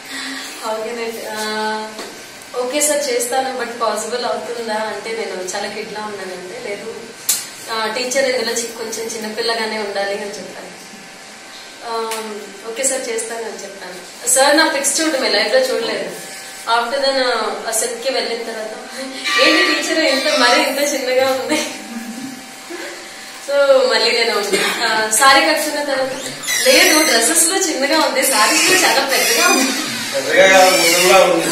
ఓకే సార్ చేస్తాను బట్ పాసిబుల్ అవుతుందా అంటే నేను చాలా కిడ్లా ఉన్నానంటే లేదు టీచర్ ఇందులో చి- కొంచెం చిన్నపిల్లగానే ఉండాలి అని చెప్పాను ఓకే సార్ చేస్తాను అని చెప్పాను సార్ నా పిక్స్ చూడమే లైఫ్ లో చూడలేదు ఆఫ్టర్ దెన్ ఆ సెట్ కి వెళ్ళిన తర్వాత ఏంటి టీచర్ ఇంత మరీ ఇంత చిన్నగా ఉంది సో మళ్ళీ నేను ఆ, సారీ కట్టుకున్న తర్వాత లేదు డ్రెస్సెస్ లో చిన్నగా ఉంది సారీస్ లో చాలా పెద్దగా ఉంది పెద్దగా కాదు, ముసలిలా ఉంది.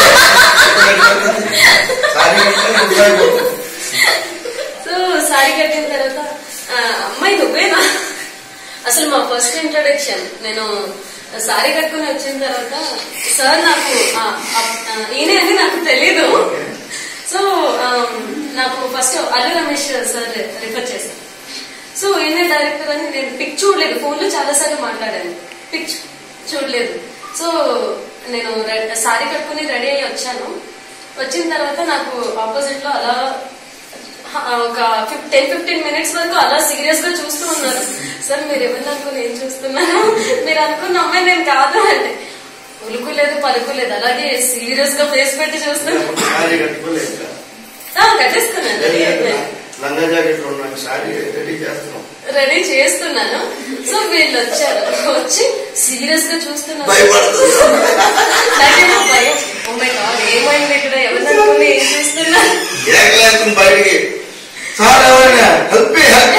సారీ కట్టుకొని ముసలిగా అయిపోతుంది. సో సారీ కట్టిన తర్వాత ఆ, అమ్మాయి నువ్వేనా అసలు మా ఫస్ట్ ఇంట్రొడక్షన్ నేను సారీ కట్టుకుని వచ్చిన తర్వాత సార్ నాకు ఆ, ఆ, ఆ, ఈయనే అని నాకు తెలీదు సో ఆ, నాకు first Allu Ramesh sir refer చేశాను సో ఈయన డైరెక్టర్ అని నేను పిక్ చూడలేదు ఫోన్ లో చాలా సార్లు మాట్లాడాను పిక్ చూ- చూడలేదు సో నేను సారీ కట్టుకుని రెడీ అయ్యి వచ్చాను వచ్చిన తర్వాత నాకు ఆపోజిట్ లో అలా హ, ఒక టెన్ ఫిఫ్టీన్ మినిట్స్ వరకు అలా సీరియస్ గా చూస్తూ ఉన్నారు సార్ మీరు ఎవరిని అనుకుని ఏం చూస్తున్నారు మీరు అనుకున్న అమ్మాయి నేను కాదు అంటే ఉలుకు లేదు పలుకు లేదు అలాగే సీరియస్ గా ఫేస్ పెట్టి చూస్తున్నాను సారీ కట్టుకోలేదు ఇంకా. ఆ, కట్టేసుకున్నాను రెడీ అయిపోయాను లంగా జాకెట్లు ఉన్నాయి సారీ రెడీ చేస్తున్నాం రెడీ చేస్తున్నాను సో వీళ్ళు వచ్చారు వచ్చి సీరియస్ గా చూస్తున్నారు భయపడుతుంది. నాకేమో భయం ఓ మై గాడ్ ఏమైంది ఇక్కడ ఎవరిని అనుకుని ఏం చూస్తున్నారు ఏకలేస్తుంది బయటికి సార్ ఎవరైనా హెల్ప్ హెల్ప్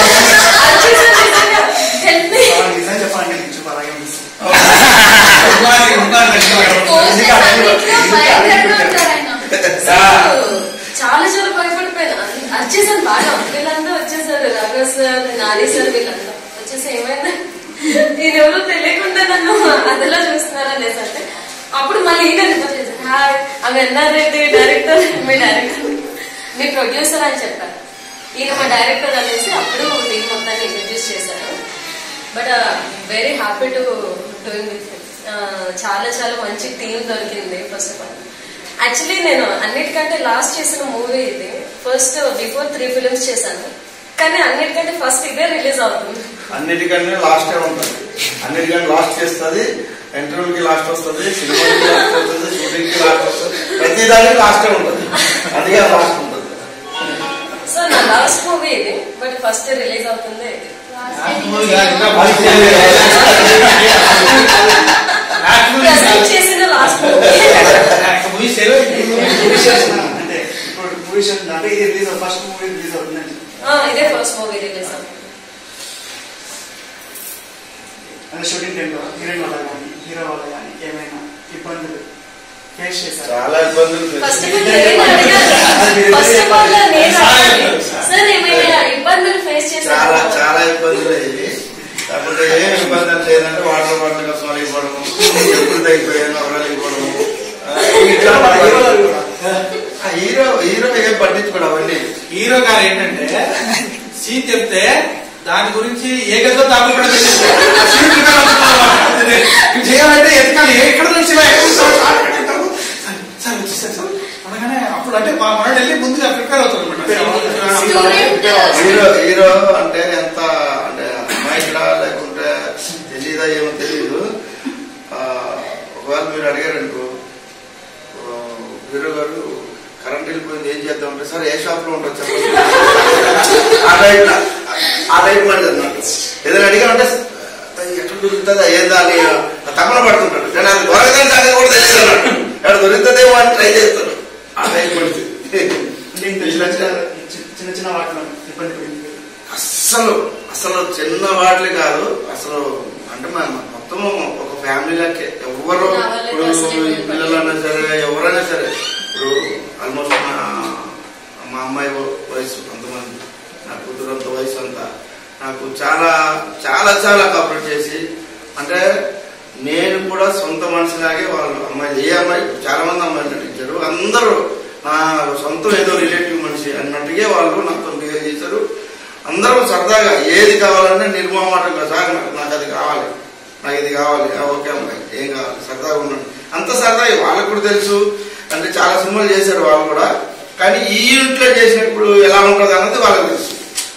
హెల్ప్ మీ ఆ, నిజం చెప్పాలంటే నేను చూపు అలాగే ఉంది ఉన్నారు, ఉన్నారు, ఉన్నారు. పోస్ట్ చేశాను, ఇంట్లో భయంకరంగా ఉంటారు ఆయన. సో, చాలా చాలా భయపడిపోయాను వచ్చేసాను బాగా వీళ్ళంతా వచ్చేసారు రాఘవ్ సార్ నాని సార్ వీళ్ళంతా వచ్చేసి ఏమైంది నేను ఎవరో తెలియకుండా నన్ను అదిలో చూస్తున్నారు అనేసి అంటే అప్పుడు మళ్ళీ ఈయన రిఫర్ చేశాను హాయ్ ఆమె ఎన్ఆర్ రెడ్డి డైరెక్టర్ మీ డైరెక్టర్ మీ ప్రొడ్యూసర్ అని చెప్పారు ఈయన మా డైరెక్టర్ అనేసి అప్పుడు టీం మొత్తాన్ని ఇంట్రడ్యూస్ చేశారు but very happy to doing with చాలా చాలా మంచి టీం దొరికింది ఫస్ట్ ఆఫ్ ఆల్ యాక్చువల్లీ నేను అన్నిటికంటే లాస్ట్ చేసిన మూవీ ఇది ఫస్ట్ బిఫోర్ త్రీ ఫిలిమ్స్ చేశాను కానీ అన్నిటికంటే ఫస్ట్ ఇదే రిలీజ్ అవుతుంది అన్నిటికన్నా లాస్టే ఉంటుంది అన్నిటికన్నా లాస్ట్ చేస్తుంది ఇంటర్వ్యూకి లాస్ట్ వస్తుంది సినిమాకి లాస్ట్ వస్తుంది షూటింగ్ కి లాస్ట్ వస్తుంది ప్రతి దానికి లాస్టే ఉంటుంది అందుకే లాస్ట్ ఉంటుంది సో నా లాస్ట్ మూవీ ఇది బట్ ఫస్ట్ రిలీజ్ అవుతుంది ఇది ప్రజెంట్ చేసిన లాస్ట్ మూవీ అంటే ఇప్పుడు మూవీ అంటే ఇది రిలీజ్ ఫస్ట్ మూవీ రిలీజ్ అవుతుందండి ఇదే ఫస్ట్ మూవీ రిలీజ్ అవుతుంది అంటే షూటింగ్ టైంలో హీరోయిన్ వల్ల కానీ హీరో వల్ల కానీ ఏమైనా ఇబ్బందులు ఫేస్ చేశారు చాలా ఇబ్బందులు ఫస్ట్ ఆఫ్ ఆల్ నేను అడగాలి ఫస్ట్ ఆఫ్ ఆల్ నేను అడగాలి సార్ ఏమైనా ఇబ్బందులు ఫేస్ చాలా చేశారు చాలా ఇబ్బందులు అయ్యి కాకపోతే ఏం ఇబ్బంది అంటే ఏంటంటే వాటర్ బాటిల్ కోసం ఇవ్వడము ఎప్పుడు తగ్గిపోయాను ఎవరైనా ఇవ్వడము ఆ, ఇట్లా ఆ, హీరో హీరో ఏం పట్టించుకోడు అవన్నీ హీరో గారు ఏంటంటే సీన్ చెప్తే దాని గురించి ఏ గదిలో దాపుకుండా చేయాలంటే ఎతకాలి ఎక్కడ నుంచి ఇలా ఎక్కడ నుంచి ఇలా షార్ట్ కట్ అవుతాము. సార్, సార్ వచ్చేసారు సార్ అనగానే అప్పుడు అంటే మా మనోడు వెళ్ళి ముందుగా ప్రిపేర్ అవుతాడు అనమాట హీరో హీరో అంటే ఎంత అంటే అమ్మాయికిడా లేకుంటే తెలీదా ఏమో తెలియదు ఆ, ఒకవేళ మీరు అడిగారనుకో ఆ, హీరో గారు కరెంట్ వెళ్ళిపోయింది ఏం చేద్దాం అంటే సార్ ఏ షాప్ లో ఉంటుంది చెప్పండి ఆ టైప్ ఆ టైప్ మాట నాకు ఏదైనా అడిగామంటే ఎక్కడ దొరుకుతుందా ఏందా అని తప్పన పడుతుంటాడు కానీ అది దొరకదని సంగతి కూడా తెలియదు అన్నాడు ఎక్కడ దొరుకుతుందేమో అని ట్రై చేస్తాడు ఆ టైప్ పడుతుంది అంటే ఇంత చిన్న చిన్న చిన్న చిన్న వాటిలో ఇబ్బంది పడింది అస్సలు అసలు చిన్న వాటిని కాదు అసలు అంటే మన మొత్తం ఒక ఫ్యామిలీలకే ఎవరు నా వల్లే ఇప్పుడు అసలు ఈ పిల్లలైనా సరే ఎవరైనా సరే ఇప్పుడు ఆల్మోస్ట్ మా మా అమ్మాయి వయసు కొంతమంది నా కూతురు అంత వయసు అంతా నాకు చాలా చాలా చాలా కాపరేట్ చేసి అంటే నేను కూడా సొంత మనిషిలాగే వాళ్ళు అమ్మాయి ఏ అమ్మాయి చాలా మంది అమ్మాయిలు నటించారు అందరూ నా సొంతం ఏదో రిలేటివ్ మనిషి అన్నట్టుగా వాళ్ళు నాతో బిహేవ్ చేశారు అందరూ సరదాగా ఏది కావాలంటే నిర్మమాటంగా సార్ నాకు నాకు అది కావాలి నాకు ఇది కావాలి ఆ, ఓకే అమ్మాయి ఏం కావాలి సరదాగా ఉన్నాను అంత సరదాగా వాళ్ళకు కూడా తెలుసు అంటే చాలా సినిమాలు చేశారు వాళ్ళు కూడా కానీ ఈ ఇంట్లో చేసినప్పుడు ఎలా ఉంటుంది అన్నది వాళ్ళకి తెలుసు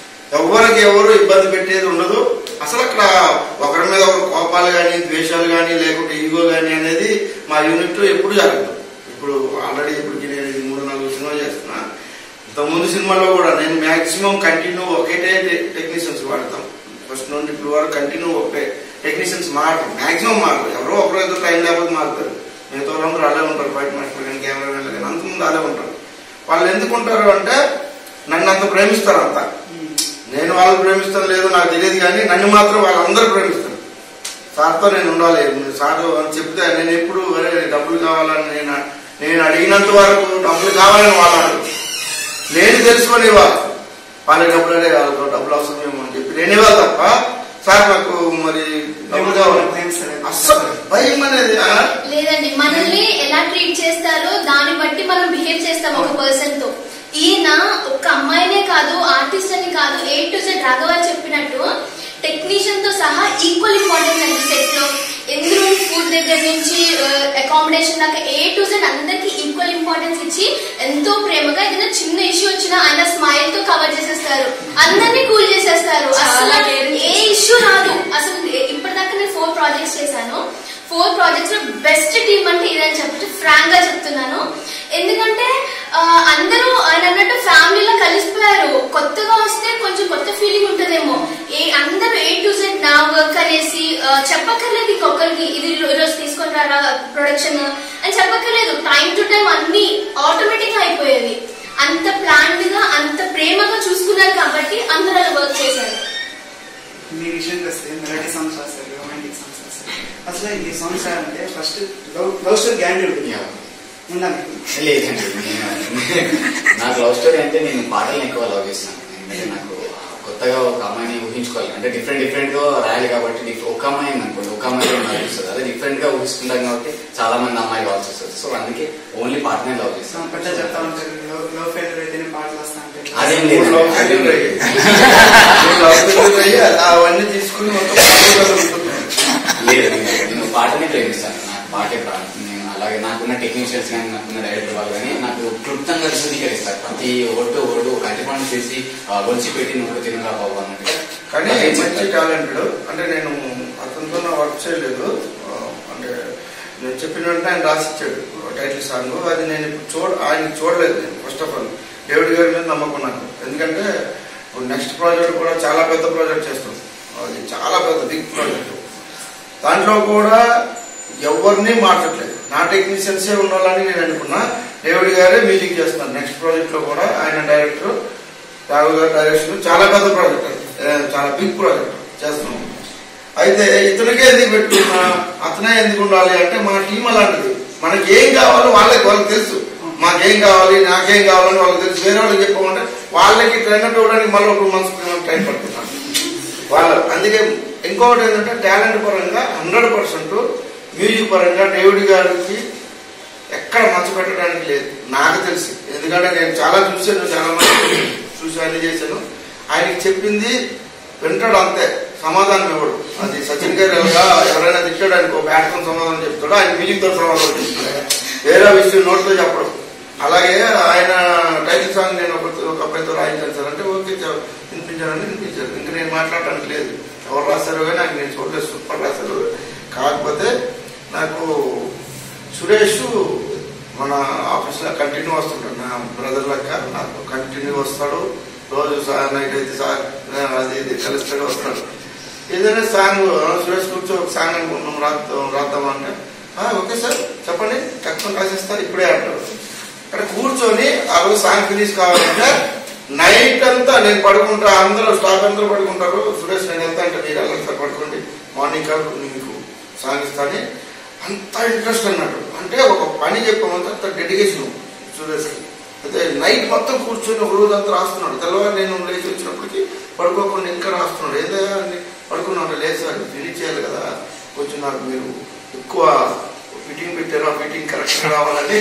ఎవరికి ఎవరు ఇబ్బంది పెట్టేది ఉండదు అసలు అక్కడ ఒకరి మీద ఒకరు కోపాలు కానీ ద్వేషాలు కానీ లేకుంటే ఈగో కానీ అనేది మా యూనిట్ లో ఎప్పుడు జరగదు ఇప్పుడు ఆల్రెడీ ఇప్పటికి నేను ఇది మూడు నాలుగు సినిమా చేస్తున్నా ఇంతకుముందు సినిమాలో కూడా నేను మాక్సిమం కంటిన్యూ ఒకటే టెక్నీషియన్స్ వాడతాం ఫస్ట్ నుండి ఇప్పుడు వరకు కంటిన్యూ ఒకటే టెక్నీషియన్స్ మారతాం మాక్సిమం మారరు ఎవరో ఒకరో ఏదో టైం లేకపోతే మారుతారు మిగతా వాళ్ళందరూ అలా ఉంటారు ఫైట్ మాస్టర్ కానీ కెమెరా కానీ అంతకుముందు అలా ఉంటారు వాళ్ళు ఎందుకు ఉంటారు అంటే నన్ను అంత ప్రేమిస్తారు అంతా నేను వాళ్ళని ప్రేమిస్తాను లేదు నాకు తెలియదు కానీ నన్ను మాత్రం వాళ్ళందరూ ప్రేమిస్తారు సార్తో నేను ఉండాలి సార్ అని చెప్తే నేను ఎప్పుడు "అరే, డబ్బులు కావాలని నేను నేను అడిగినంత వరకు డబ్బులు కావాలని వాళ్ళు అడగరు. నేను తెలుసుకొని ఇవ్వాలి వాళ్ళ డబ్బులు అడే వాళ్ళకు డబ్బులు అవసరమేమో అని చెప్పి నేను ఇవ్వాలి తప్ప సార్ నాకు మరి డబ్బులు కావాలి భయం సరే. అస్సలు భయం అనేది ఆ? లేదండి మనల్ని ఎలా ట్రీట్ చేస్తారో దాన్ని బట్టి మనం బిహేవ్ చేస్తాం ఒక పర్సన్ తో ఈయన ఒక్క అమ్మాయినే కాదు ఆర్టిస్ట్ అని కాదు ఏ టు జెడ్ రాఘవ చెప్పినట్టు టెక్నీషియన్ తో సహా ఈక్వల్ ఇంపార్టెన్స్ అండి సెట్ లో ఎందులో ఫుడ్ దగ్గర నుంచి అకామిడేషన్ దాకా ఏ టు జెడ్ అందరికి ఈక్వల్ ఇంపార్టెన్స్ ఇచ్చి ఎంతో ప్రేమగా ఏదైనా చిన్న ఇష్యూ వచ్చినా ఆయన స్మైల్ తో కవర్ చేసేస్తారు అందరినీ కూల్ చేసేస్తారు అసలు చాలా caring ఏ ఇష్యూ రాదు అసలు ఇప్పటిదాకా నేను ఫోర్ ప్రాజెక్ట్స్ చేశాను ఫోర్ ప్రాజెక్ట్స్ లో బెస్ట్ టీమ్ అంటే ఇదని చెప్పి ఫ్రాంక్ గా చెప్తున్నాను ఎందుకంటే ఆ, అందరూ ఆయన అన్నట్టు ఫ్యామిలీలో కలిసిపోయారు కొత్తగా వస్తే కొంచెం కొత్త ఫీలింగ్ ఉంటుందేమో ఏ అందరూ ఏ టు జెడ్ నా వర్క్ అనేసి ఆ, చెప్పక్కర్లేదు ఇంకొకరికి ఇది ఈ రోజు తీసుకొని రారా ప్రొడక్షన్ అని చెప్పక్కర్లేదు టైం టు టైం అన్ని ఆటోమేటిక్ గా అయిపోయేది అంత ప్లాన్డ్ గా అంత ప్రేమగా చూసుకున్నారు కాబట్టి అందరూ అలా వర్క్ చేశారు మీ విషయానికి వస్తే మెలడీ సాంగ్స్ రాస్తారు రొమాంటిక్ సాంగ్స్ రాస్తారు అసలు ఈ సాంగ్స్ రాయాలంటే first love love story guarantee ఉంటుంది ఉందా మీకు లేదండి నేను- నాకు లవ్ స్టోరీ అంటే నేను పాటలను ఎక్కువ లవ్ చేస్తాను ఎందుకంటే నాకు ఒక కొత్తగా ఒక అమ్మాయిని ఊహించుకోవాలి అంటే డిఫరెంట్ డిఫరెంట్ గా రాయాలి కాబట్టి డిఫ్- ఒక అమ్మాయి అనుకోండి ఒక అమ్మాయి అనిపిస్తుంది అదే డిఫరెంట్ గా ఊహించుకుంటాం కాబట్టి చాలా మంది అమ్మాయి కావాల్సి వస్తుంది సో అందుకే ఓన్లీ పార్ట్నర్ లవ్ చేస్తాం పెద్ద చెప్తా ఉంటారు లవ్ లవ్ ఫెయిల్యూర్ అయితేనే పాటలు వస్తా ఉంటాయి అదేం లేదు మూడు లవ్ ఫెయిల్యూర్ అయ్యాయి. మూడు లవ్ ఫెయిల్యూర్ అయ్యి అవన్నీ తీసుకుని మొత్తం పాటలు అనుకుంటున్నాను. లేదు నేను- నేను పాటనే ప్రేమిస్తాను నాకు పాటే ప్రాణం నేను అలాగే నాకున్న టెక్నీషియన్స్ కానీ నాకున్న డైరెక్టర్ వాళ్ళు కానీ నాకు క్లుప్తంగా విశదీకరిస్తారు ప్రతి ఒట్టు ఒడ్డు కట్టి పనులు చేసి ఆ, ఒలిచి పెట్టి నువ్వు తినగా బాబు అన్నట్టుగా కానీ అదే మంచి చెప్తారు. టాలెంటెడ్ అంటే నేను అతనితో నా వర్క్ చేయలేదు ఆ, అంటే నేను చెప్పిన వెంటనే ఆయన రాసిచ్చాడు టైటిల్ సాంగ్ అది నేను ఇప్పుడు చూడ ఆయన చూడలేదు నేను ఫస్ట్ ఆఫ్ ఆల్ డేవిడ్ గారి మీద నమ్మకం నాకు ఎందుకంటే ఇప్పుడు నెక్స్ట్ ప్రాజెక్ట్ కూడా చాలా పెద్ద ప్రాజెక్ట్ చేస్తాం అది చాలా పెద్ద బిగ్ ప్రాజెక్ట్ దాంట్లో కూడా ఎవరిని మార్చట్లేదు నా టెక్నీషియన్సే ఉండాలని నేను అనుకున్నా డేవిడ్ గారే మ్యూజిక్ చేస్తున్నారు నెక్స్ట్ ప్రాజెక్ట్ లో కూడా ఆయన డైరెక్టర్ రాఘవ్ గారి డైరెక్షన్ చాలా పెద్ద ప్రాజెక్ట్ అది ఏ, చాలా బిగ్ ప్రాజెక్ట్ చేస్తున్నాం అయితే ఇతనికే ఎందుకు పెట్టుకున్నా అతనే ఎందుకు ఉండాలి అంటే మన టీం అలాంటిది మనకి ఏం కావాలో వాళ్ళకి వాళ్ళకి తెలుసు మాకేం కావాలి నాకేం కావాలని వాళ్ళకి తెలుసు వేరే వాళ్ళకి చెప్పమంటే వాళ్ళకి ట్రైన్ అప్ ఇవ్వడానికి మళ్ళీ ఒక మంచి టైం పడుతున్నాను వాళ్ళు అందుకే ఇంకొకటి ఏంటంటే టాలెంట్ పరంగా హండ్రెడ్ పర్సెంట్ మ్యూజిక్ పరంగా డేవిడ్ గారికి ఎక్కడ మచ్చ పెట్టడానికి లేదు నాకు తెలిసి ఎందుకంటే నేను చాలా చూశాను చాలా మంది చూసి అన్ని చేశాను ఆయనకి చెప్పింది వింటాడు అంతే సమాధానం ఇవ్వడు అది సచిన్ గారు ఎలాగా ఎవరైనా తిట్టాడు ఆయనకు ఒక బ్యాట్తో సమాధానం చెప్తాడు ఆయన మ్యూజిక్ తో సమాధానం చెప్తాడు వేరే విషయం నోట్తో చెప్పడు అలాగే ఆయన టైటిల్ సాంగ్ నేను ఒక ఒక అబ్బాయితో రాయించాను సార్ అంటే ఓకే చ- వినిపించారని వినిపించారు ఇంకా నేను మాట్లాడటానికి లేదు ఎవరు రాశారో కానీ నాకు నేను చూడలేదు సూపర్ రాశారు కాకపోతే నాకు సురేష్ మన ఆఫీస్లో కంటిన్యూ వస్తుంటాడు నా బ్రదర్ లెక్క నాకు కంటిన్యూ వస్తాడు రోజు సార్ నైట్ అయితే సార్ అది ఇది కలుస్తాడు వస్తాడు ఏదైనా సాంగ్ సురేష్ కూర్చో ఒక సాంగ్ అనుకుంటున్నాం రాద్దాం రాద్దామా అంటే "ఆ, ఓకే సార్ చెప్పండి తక్కువ రాసిస్తారు ఇప్పుడే అంటాడు అక్కడ కూర్చొని ఆ రోజు సాంగ్ ఫినిష్ కావాలంటే నైట్ అంతా నేను పడుకుంటా అందరూ స్టాఫ్ అందరూ పడుకుంటారు సురేష్ నేను వెళ్తా అంటే మీరు వెళ్ళండి సార్ పడుకోండి మార్నింగ్ కాదు మీకు సాంగ్ ఇస్తాను అంత ఇంట్రెస్ట్ అన్నాడు అంటే ఒక పని చెప్పమంటే అంత డెడికేషన్ సురేష్ అయితే నైట్ మొత్తం కూర్చొని ఒక రోజు అంతా రాస్తున్నాడు తెల్లవారు నేను లేచి వచ్చినప్పటికీ పడుకోకుండా ఇంకా రాస్తున్నాడు ఏదైనా పడుకున్నాడు లేదు సార్ ఫినిష్ చేయాలి కదా కొంచెం నాకు మీరు ఎక్కువ ఫిట్టింగ్ పెట్టారు ఆ ఫిట్టింగ్ కరెక్ట్ రావాలని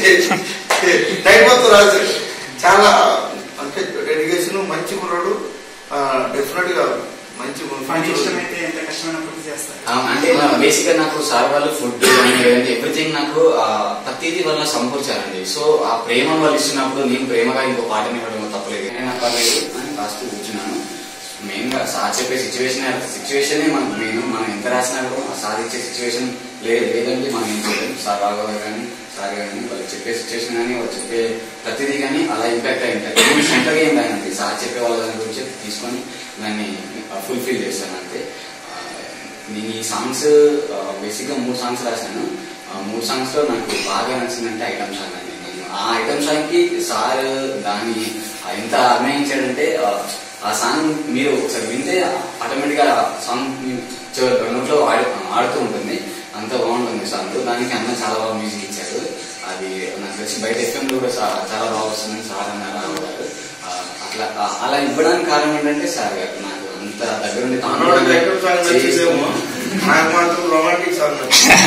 నైట్ మొత్తం రాశాడు చాలా అంటే డెడికేషన్ మంచి కుర్రాడు డెఫినెట్ గా మంచి పని future ఇష్టమైతే ఎంత కష్టమైన పూర్తి చేస్తారు ఆ, అంటే బేసిక్ గా నాకు సార్ వాళ్ళు ఫుడ్ కానీ లేదంటే ఎవ్రీథింగ్ నాకు ఆ, ప్రతిదీ వల్ల సమకూర్చారండి సో ఆ ప్రేమ వాళ్ళు ఇచ్చినప్పుడు నేను ప్రేమగా ఇంకో పాటని ఇవ్వడం తప్పలేదు నేను పర్లేదు అని రాస్తూ కూర్చున్నాను మెయిన్ గా సార్ చెప్పే సిచ్యువేషన్ సిచ్యువేషన్ మనకు మెయిన్ మనం ఎంత రాసినా కూడా ఆ సార్ ఇచ్చే సిచ్యువేషన్ లేదు లేదంటే మనం ఏం చేయలేం సార్ రాఘవ గారు కానీ సార్ కానీ వాళ్ళు చెప్పే సిచ్యువేషన్ కానీ వాళ్ళు చెప్పే ప్రతిదీ కానీ అలా ఇంపాక్ట్ అయి ఉంటాయి నేను సెంటర్గా ఏం కాదండి సార్ చెప్పే వాళ్ళ దాని గురించి తీసుకొని దాన్ని ఫుల్ఫిల్ చేస్తాను అంతే ఆ, నేను ఈ సాంగ్స్ బేసిక్గా మూడు సాంగ్స్ రాశాను ఆ మూడు సాంగ్స్ లో నాకు బాగా నచ్చిందంటే ఐటమ్ సాంగ్ అండి నేను ఆ ఐటమ్ సాంగ్ కి సార్ దాన్ని ఆ ఎంత అభినయించాడంటే ఆ, ఆ సాంగ్ మీరు ఒకసారి వింటే ఆటోమేటిక్ గా సాంగ్ నోట్లో ఆడి ఆడుతూ ఉంటుంది అంత బాగుంటుంది సాంగ్ దానికి అన్న చాలా బాగా మ్యూజిక్ ఇచ్చారు అది నాకు తెలిసి బయట ఎఫ్ఎం లో కూడా చా- చాలా బాగా వస్తుంది సార్ అన్నారు రావు గారు ఆ, అట్లా ఆ- అలా ఇవ్వడానికి కారణం ఏంటంటే సార్ గారు నాకు అంత దగ్గరుండి మనోడు ఐటమ్ సాంగ్ నచ్చిందేమో నాకు మాత్రం romantic song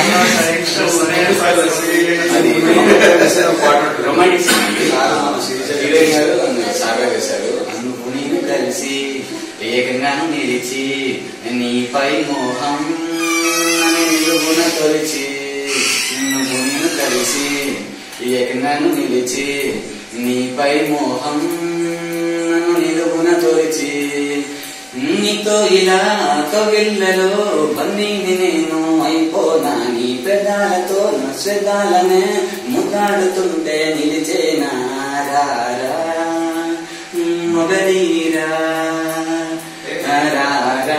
romantic song heroine గారు నన్ను సాగా వేశారు నువ్వు నేను కలిసి ఏకంగాను నిలిచి నీపై మోహం అని నిలువున తొలిచి నువ్వు నేను కలిసి ఏకంగాను నిలిచి నీపై మోహం నన్ను నిలువున తొలిచి నీతో ఇలా కవిళ్ళలో బందీని నేను అయిపోనా నీ పెదాలతో నా శ్రద్ధాలనే ముద్దాడుతుంటే నిలిచేనా రారా మొగలీరా రారా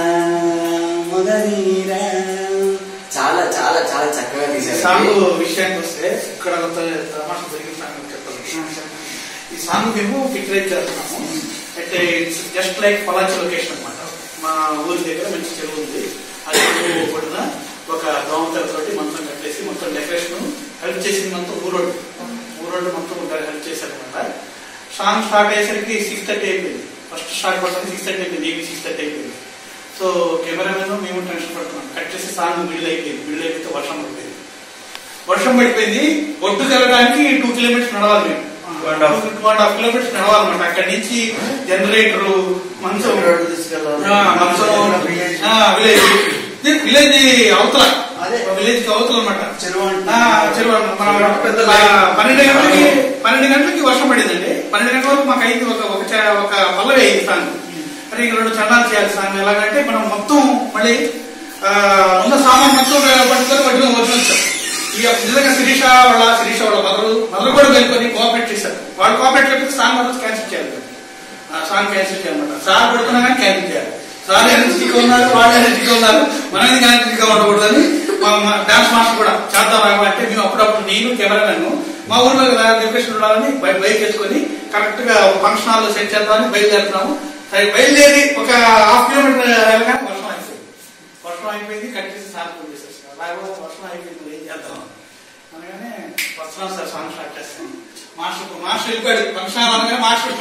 మొగలీరా చాలా చాలా చాలా చక్కగా సాంగ్ తీశారు విషయానికి వస్తే ఇక్కడ కొంత తమాషా జరిగిన సాంగ్ చెప్పాలి ఈ సాంగ్ మేము పిక్చరైజ్ చేస్తున్నాము అంటే ఇట్స్ జస్ట్ లైక్ పలాచి లొకేషన్ అన్నమాట మా ఊరి దగ్గర మంచి చెరువు ఉంది ఆ చెరువు పడిన ఒక దోమతలతోటి మొత్తం కట్టేసి మొత్తం డెకరేషన్ హెల్ప్ చేసింది మొత్తం ఊరోడు ఊరోడు మొత్తం హెల్ప్ చేశారు అనమాట సాంగ్ స్టార్ట్ అయ్యేసరికి సిక్స్ థర్టీ అయిపోయింది ఫస్ట్ షాట్ పడుతుంది సిక్స్ థర్టీ అయిపోయింది ఈవినింగ్ సిక్స్ థర్టీ అయిపోయింది సో కెమెరామెన్ మేము టెన్షన్ పడుతున్నాం కట్ చేసి సాంగ్ మిడిల్ అయిపోయింది మిడిల్ అయిపోతే వర్షం పడిపోయింది వర్షం పడిపోయింది ఒడ్డుకు వెళ్ళడానికి టూ కిలోమీటర్స్ నడవాలి మేము టూ అండ్ హాఫ్ కిలోమీటర్స్ నడవాలన్నమాట అక్కడి నుంచి జనరేటర్ మంచం ఆ, మంచం ఆ, విలేజ్ ఇది విలేజ్ అవతల అదే. విలేజ్ అవతల అనమాట చెరువు ఆ, చెరువు అన్నమాట. మన ఆ, పన్నెండు గంటలకి పన్నెండు గంటలకి వర్షం పడిందండి పన్నెండు గంటల వరకు మాకు అయింది ఒక ఒక చ- ఒక పల్లవి అయింది సాంగ్ మరి ఇంక రెండు చందాలు చేయాలి సాంగ్ ఎలాగంటే మనం మొత్తం మళ్ళీ ఆ, ఉన్న సామాన్ మొత్తం పట్టుకొని వడ్డీ వదిలి వచ్చాం ఈ నిజంగా శిరీష వాళ్ళ శిరీష వాళ్ళ మదరు మదరు కూడా వెళ్ళుకొని కోఆపరేట్ చేశారు వాళ్ళు కోఆపరేట్ చేయకపోతే సాంగ్ మొత్తం క్యాన్సిల్ చేయాలి ఆ సాంగ్ క్యాన్సిల్ చేయాలన్నమాట సార్ పడుతున్నా కానీ క్యాన్సిల్ చేయాలి సార్ ఎనర్జీగా ఉన్నారు వాళ్ళు ఎనర్జీగా ఉన్నారు మనం ఎందుకు ఎనర్జీగా ఉండకూడదని మా మా డాన్స్ మాస్టర్ కూడా చేద్దాం రావా అంటే మేము అప్పుడప్పుడు నేను కెమెరామెన్ మా ఊర్లో లొకేషన్ ఉండాలని బై- బైక్ వేసుకొని కరెక్ట్ గా ఫంక్షన్ హాల్ లో సెట్ చేద్దామని బయలుదేరుతున్నాము సరే బయలుదేరి ఒక హాఫ్ కిలోమీటర్ వెళ్ళగానే వర్షం అయిపోయింది వర్షం అయిపోయింది కట్ చేసి సార్ ఫోన్ చేశారు సార్ అలాగే వర్షం అయిపోయింది మరి ఏం చేద్దాం అనగానే వస్తున్నాం సార్ సాంగ్ స్టార్ట్ చేస్తాం మాస్టర్ మాస్టర్ వెళ్ళిపోయాడు ఫంక్షన్ హాల్ అనగానే మాస్టర్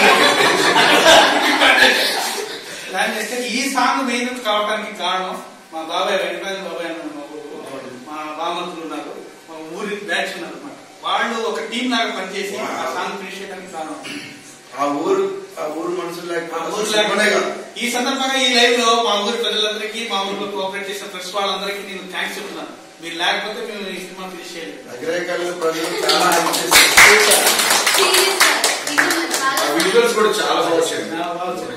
ప్లాన్ చేస్తే ఈ సాంగ్ మెయిన్ కావడానికి కారణం మా బాబాయ్ వెంకటరాజు బాబాయ్ అన్న మా ఊరు. మా బామతులు ఉన్నారు మా ఊరి బ్యాచ్ ఉన్నారు అనమాట వాళ్ళు ఒక టీం లాగా పనిచేసి ఆ సాంగ్ ఫినిష్ చేయడానికి కారణం ఆ ఊరు ఆ ఊరు మనుషులు ఆ ఊరు లేకపోతే లేకపోతే ఈ సందర్భంగా ఈ లైవ్ లో మా ఊరి ప్రజలందరికీ మా ఊరిలో కోఆపరేట్ చేసిన ప్రెస్ వాళ్ళందరికీ నేను థ్యాంక్స్ చెప్తున్నాను మీరు లేకపోతే మేము ఈ సినిమా ఫినిష్ చేయలేదు నగరేకల్లో ప్రజలు చాలా హెల్ప్ చేశారు ఆ విజువల్స్ కూడా చాలా బాగా వచ్చాయి చాలా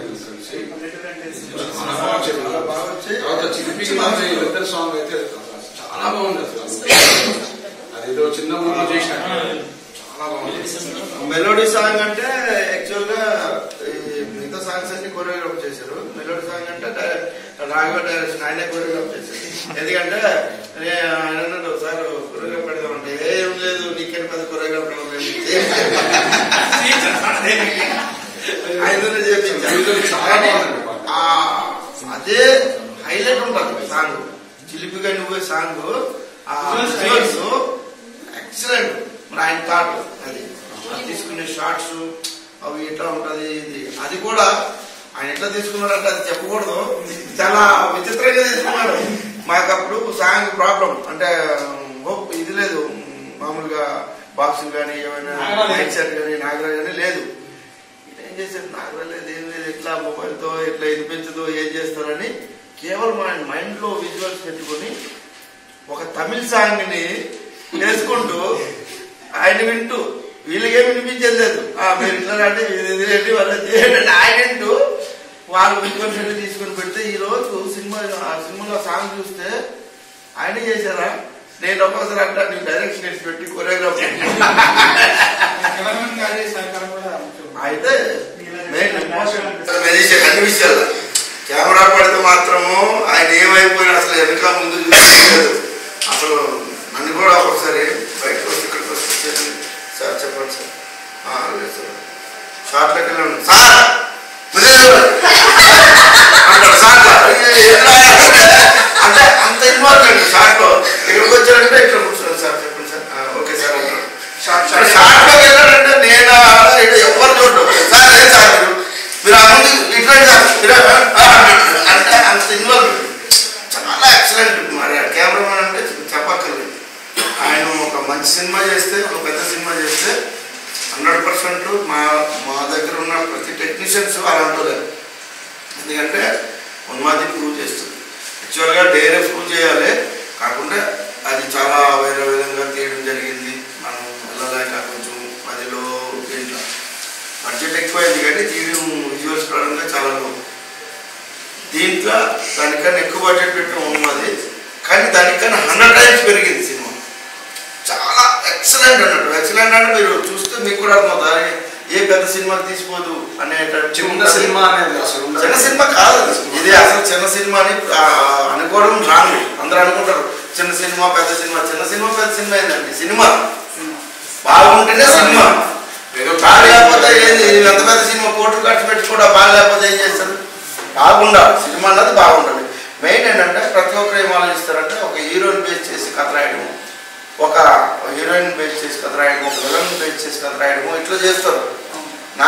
బాగా వచ్చాయి తర్వాత చిలిపి మాత్రం ఈ ఇద్దరు సాంగ్ అయితే చాలా బాగుంది అసలు అదేదో చిన్న ఊళ్ళో చేసినట్టు చాలా బాగుంది మెలోడీ సాంగ్ అంటే యాక్చువల్ గా ఈ మిగతా సాంగ్స్ అన్ని కొరియోగ్రాఫ్ చేశారు మెలోడీ సాంగ్ అంటే డై- రాఘవ డైరెక్షన్ ఆయనే కొరియోగ్రాఫ్ చేశారు ఎందుకంటే నే- ఆయన అన్నాడు సార్ కొరియోగ్రాఫ్ పెడదామంటే ఏం లేదు నీకెన్ పెద్ద కొరియోగ్రాఫ్ ఆయననే చేపించారు విజువల్ చాలా బాగుంది ఆ, అదే హైలైట్ ఉంటుంది సాంగ్ చిలిపిగా నువ్వే సాంగ్ ఆ Visuals ఎక్సలెంట్ మరి ఆయన థాట్ అది అది తీసుకునే షార్ట్స్ అవి ఎట్లా ఉంటది ఇది అది కూడా ఆయన ఎట్లా తీసుకున్నాడంటే అది చెప్పకూడదు చాలా విచిత్రంగా తీసుకున్నాడు మాకు అప్పుడు సాంగ్ ప్రాబ్లం అంటే hope ఇది లేదు మామూలుగా బాక్సింగ్ కానీ ఏమైనా నాగరాజు. మైక్ సెట్ కానీ నాగరాజు కానీ లేదు ఏం చేశారు నాకు లేదు ఏం లేదు ఎట్లా మొబైల్తో ఎట్లా వినిపించదో ఏం చేస్తారని కేవలం ఆయన మైండ్ లో విజువల్స్ పెట్టుకొని ఒక తమిళ సాంగ్ ని వేసుకుంటూ ఆయన వింటూ వీళ్ళకేం వినిపించేది లేదు ఆ, మీరు ఇట్లా అంటే ఇది ఇది ఏంటి వాళ్ళు చేయండి అని ఆయన వింటూ వాళ్ళు విజువల్స్ అన్ని తీసుకొని పెడితే ఈ రోజు సినిమా ఆ సినిమాలో సాంగ్ చూస్తే ఆయన చేశారా నేను ఒక్కొక్కసారి అంటే నీకు డైరెక్షన్ వేసి పెట్టి కొరియోగ్రాఫ్ కెమెరామెన్ గారి సహకారం కూడా ముఖ్యం. అయితే మెయిన్ మెజిషియన్ అన్ని విషయాలు కెమెరా పడితే మాత్రము ఆయన ఏమైపోయినా అసలు వెనక ముందు చూసుకోలేదు అసలు నన్ను కూడా ఒకసారి బయటకు వచ్చి ఇక్కడికి వస్తే సార్ చెప్పండి సార్ "ఆ, లేదు సార్ షార్ట్లోకి వెళ్ళండి సార్ మీరే చూడండి." అంటాడు షార్ట్లో అంటే అంత ఇన్వాల్వ్ అండి షార్ట్లో ఇక్కడికి వచ్చారంటే ఇక్కడ కూర్చోండి సార్ చెప్పండి సార్ "ఆ, ఓకే సార్ అంటాడు షార్ట్ షార్ట్లోకి వెళ్ళాడంటే నేను ఆడ ఈడ ఎవరు చూడడం సార్ లేదు సార్ మీరు మీరు ఆ ముందు ఇట్లా సార్ మీరు ఆ, అంటే అంత ఇన్వాల్వ్ చాలా ఎక్సలెంట్ మరి కెమెరామెన్ అంటే చెప్పక్కర్లేదు ఆయన ఒక మంచి సినిమా చేస్తే ఒక పెద్ద సినిమా చేస్తే హండ్రెడ్ పర్సెంట్ మా మా దగ్గర ఉన్న ప్రతి టెక్నీషియన్స్ అలాంటి ఎందుకంటే ఉన్మాది ప్రూవ్ చేస్తుంది యాక్చువల్గా డేరే ప్రూవ్ చేయాలి కాకుండా అది చాలా వేరే విధంగా తీయడం జరిగింది మనం వెళ్ళలేక కొంచెం మధ్యలో దీంట్లో బడ్జెట్ ఎక్కువైంది కానీ తీయడం విజువల్స్ పరంగా చాలా low. దీంట్లో దానికన్నా ఎక్కువ బడ్జెట్ పెట్టిన ఉన్నది కానీ దానికన్నా హండ్రెడ్ టైమ్స్ పెరిగింది సినిమా చాలా ఎక్సలెంట్ అన్నట్టు ఎక్సలెంట్ అంటే మీరు చూస్తే మీకు కూడా అర్థమవుతుంది అరే, ఏ పెద్ద సినిమాకి తీసిపోదు అనేటట్టు చిన్న సినిమా అనేది అసలు ఉండదు. చిన్న సినిమా కాదు అది. ఇది అసలు చిన్న సినిమా అని ఆ, అనుకోవడం రాంగ్ అందరూ అనుకుంటారు చిన్న సినిమా పెద్ద సినిమా చిన్న సినిమా పెద్ద సినిమా ఏంటండి సినిమా బాగుంటేనే సినిమా ఏదో బాగాలేకపోతే ఏంది ఎంత పెద్ద సినిమా కోట్లు ఖర్చు పెట్టి కూడా బాగాలేకపోతే ఏం చేస్తారు బాగుండాలి సినిమా అన్నది బాగుండాలి మెయిన్ ఏంటంటే ప్రతి ఒక్కరు ఏం ఆలోచిస్తారంటే ఒక హీరోని బేస్ చేసి కథ రాయడం ఒక హీరోయిన్ బేస్ చేసి కథ రాయడం ఒక విలన్ బేస్ చేసి కథ రాయడం ఇట్లా చేస్తారు నాకు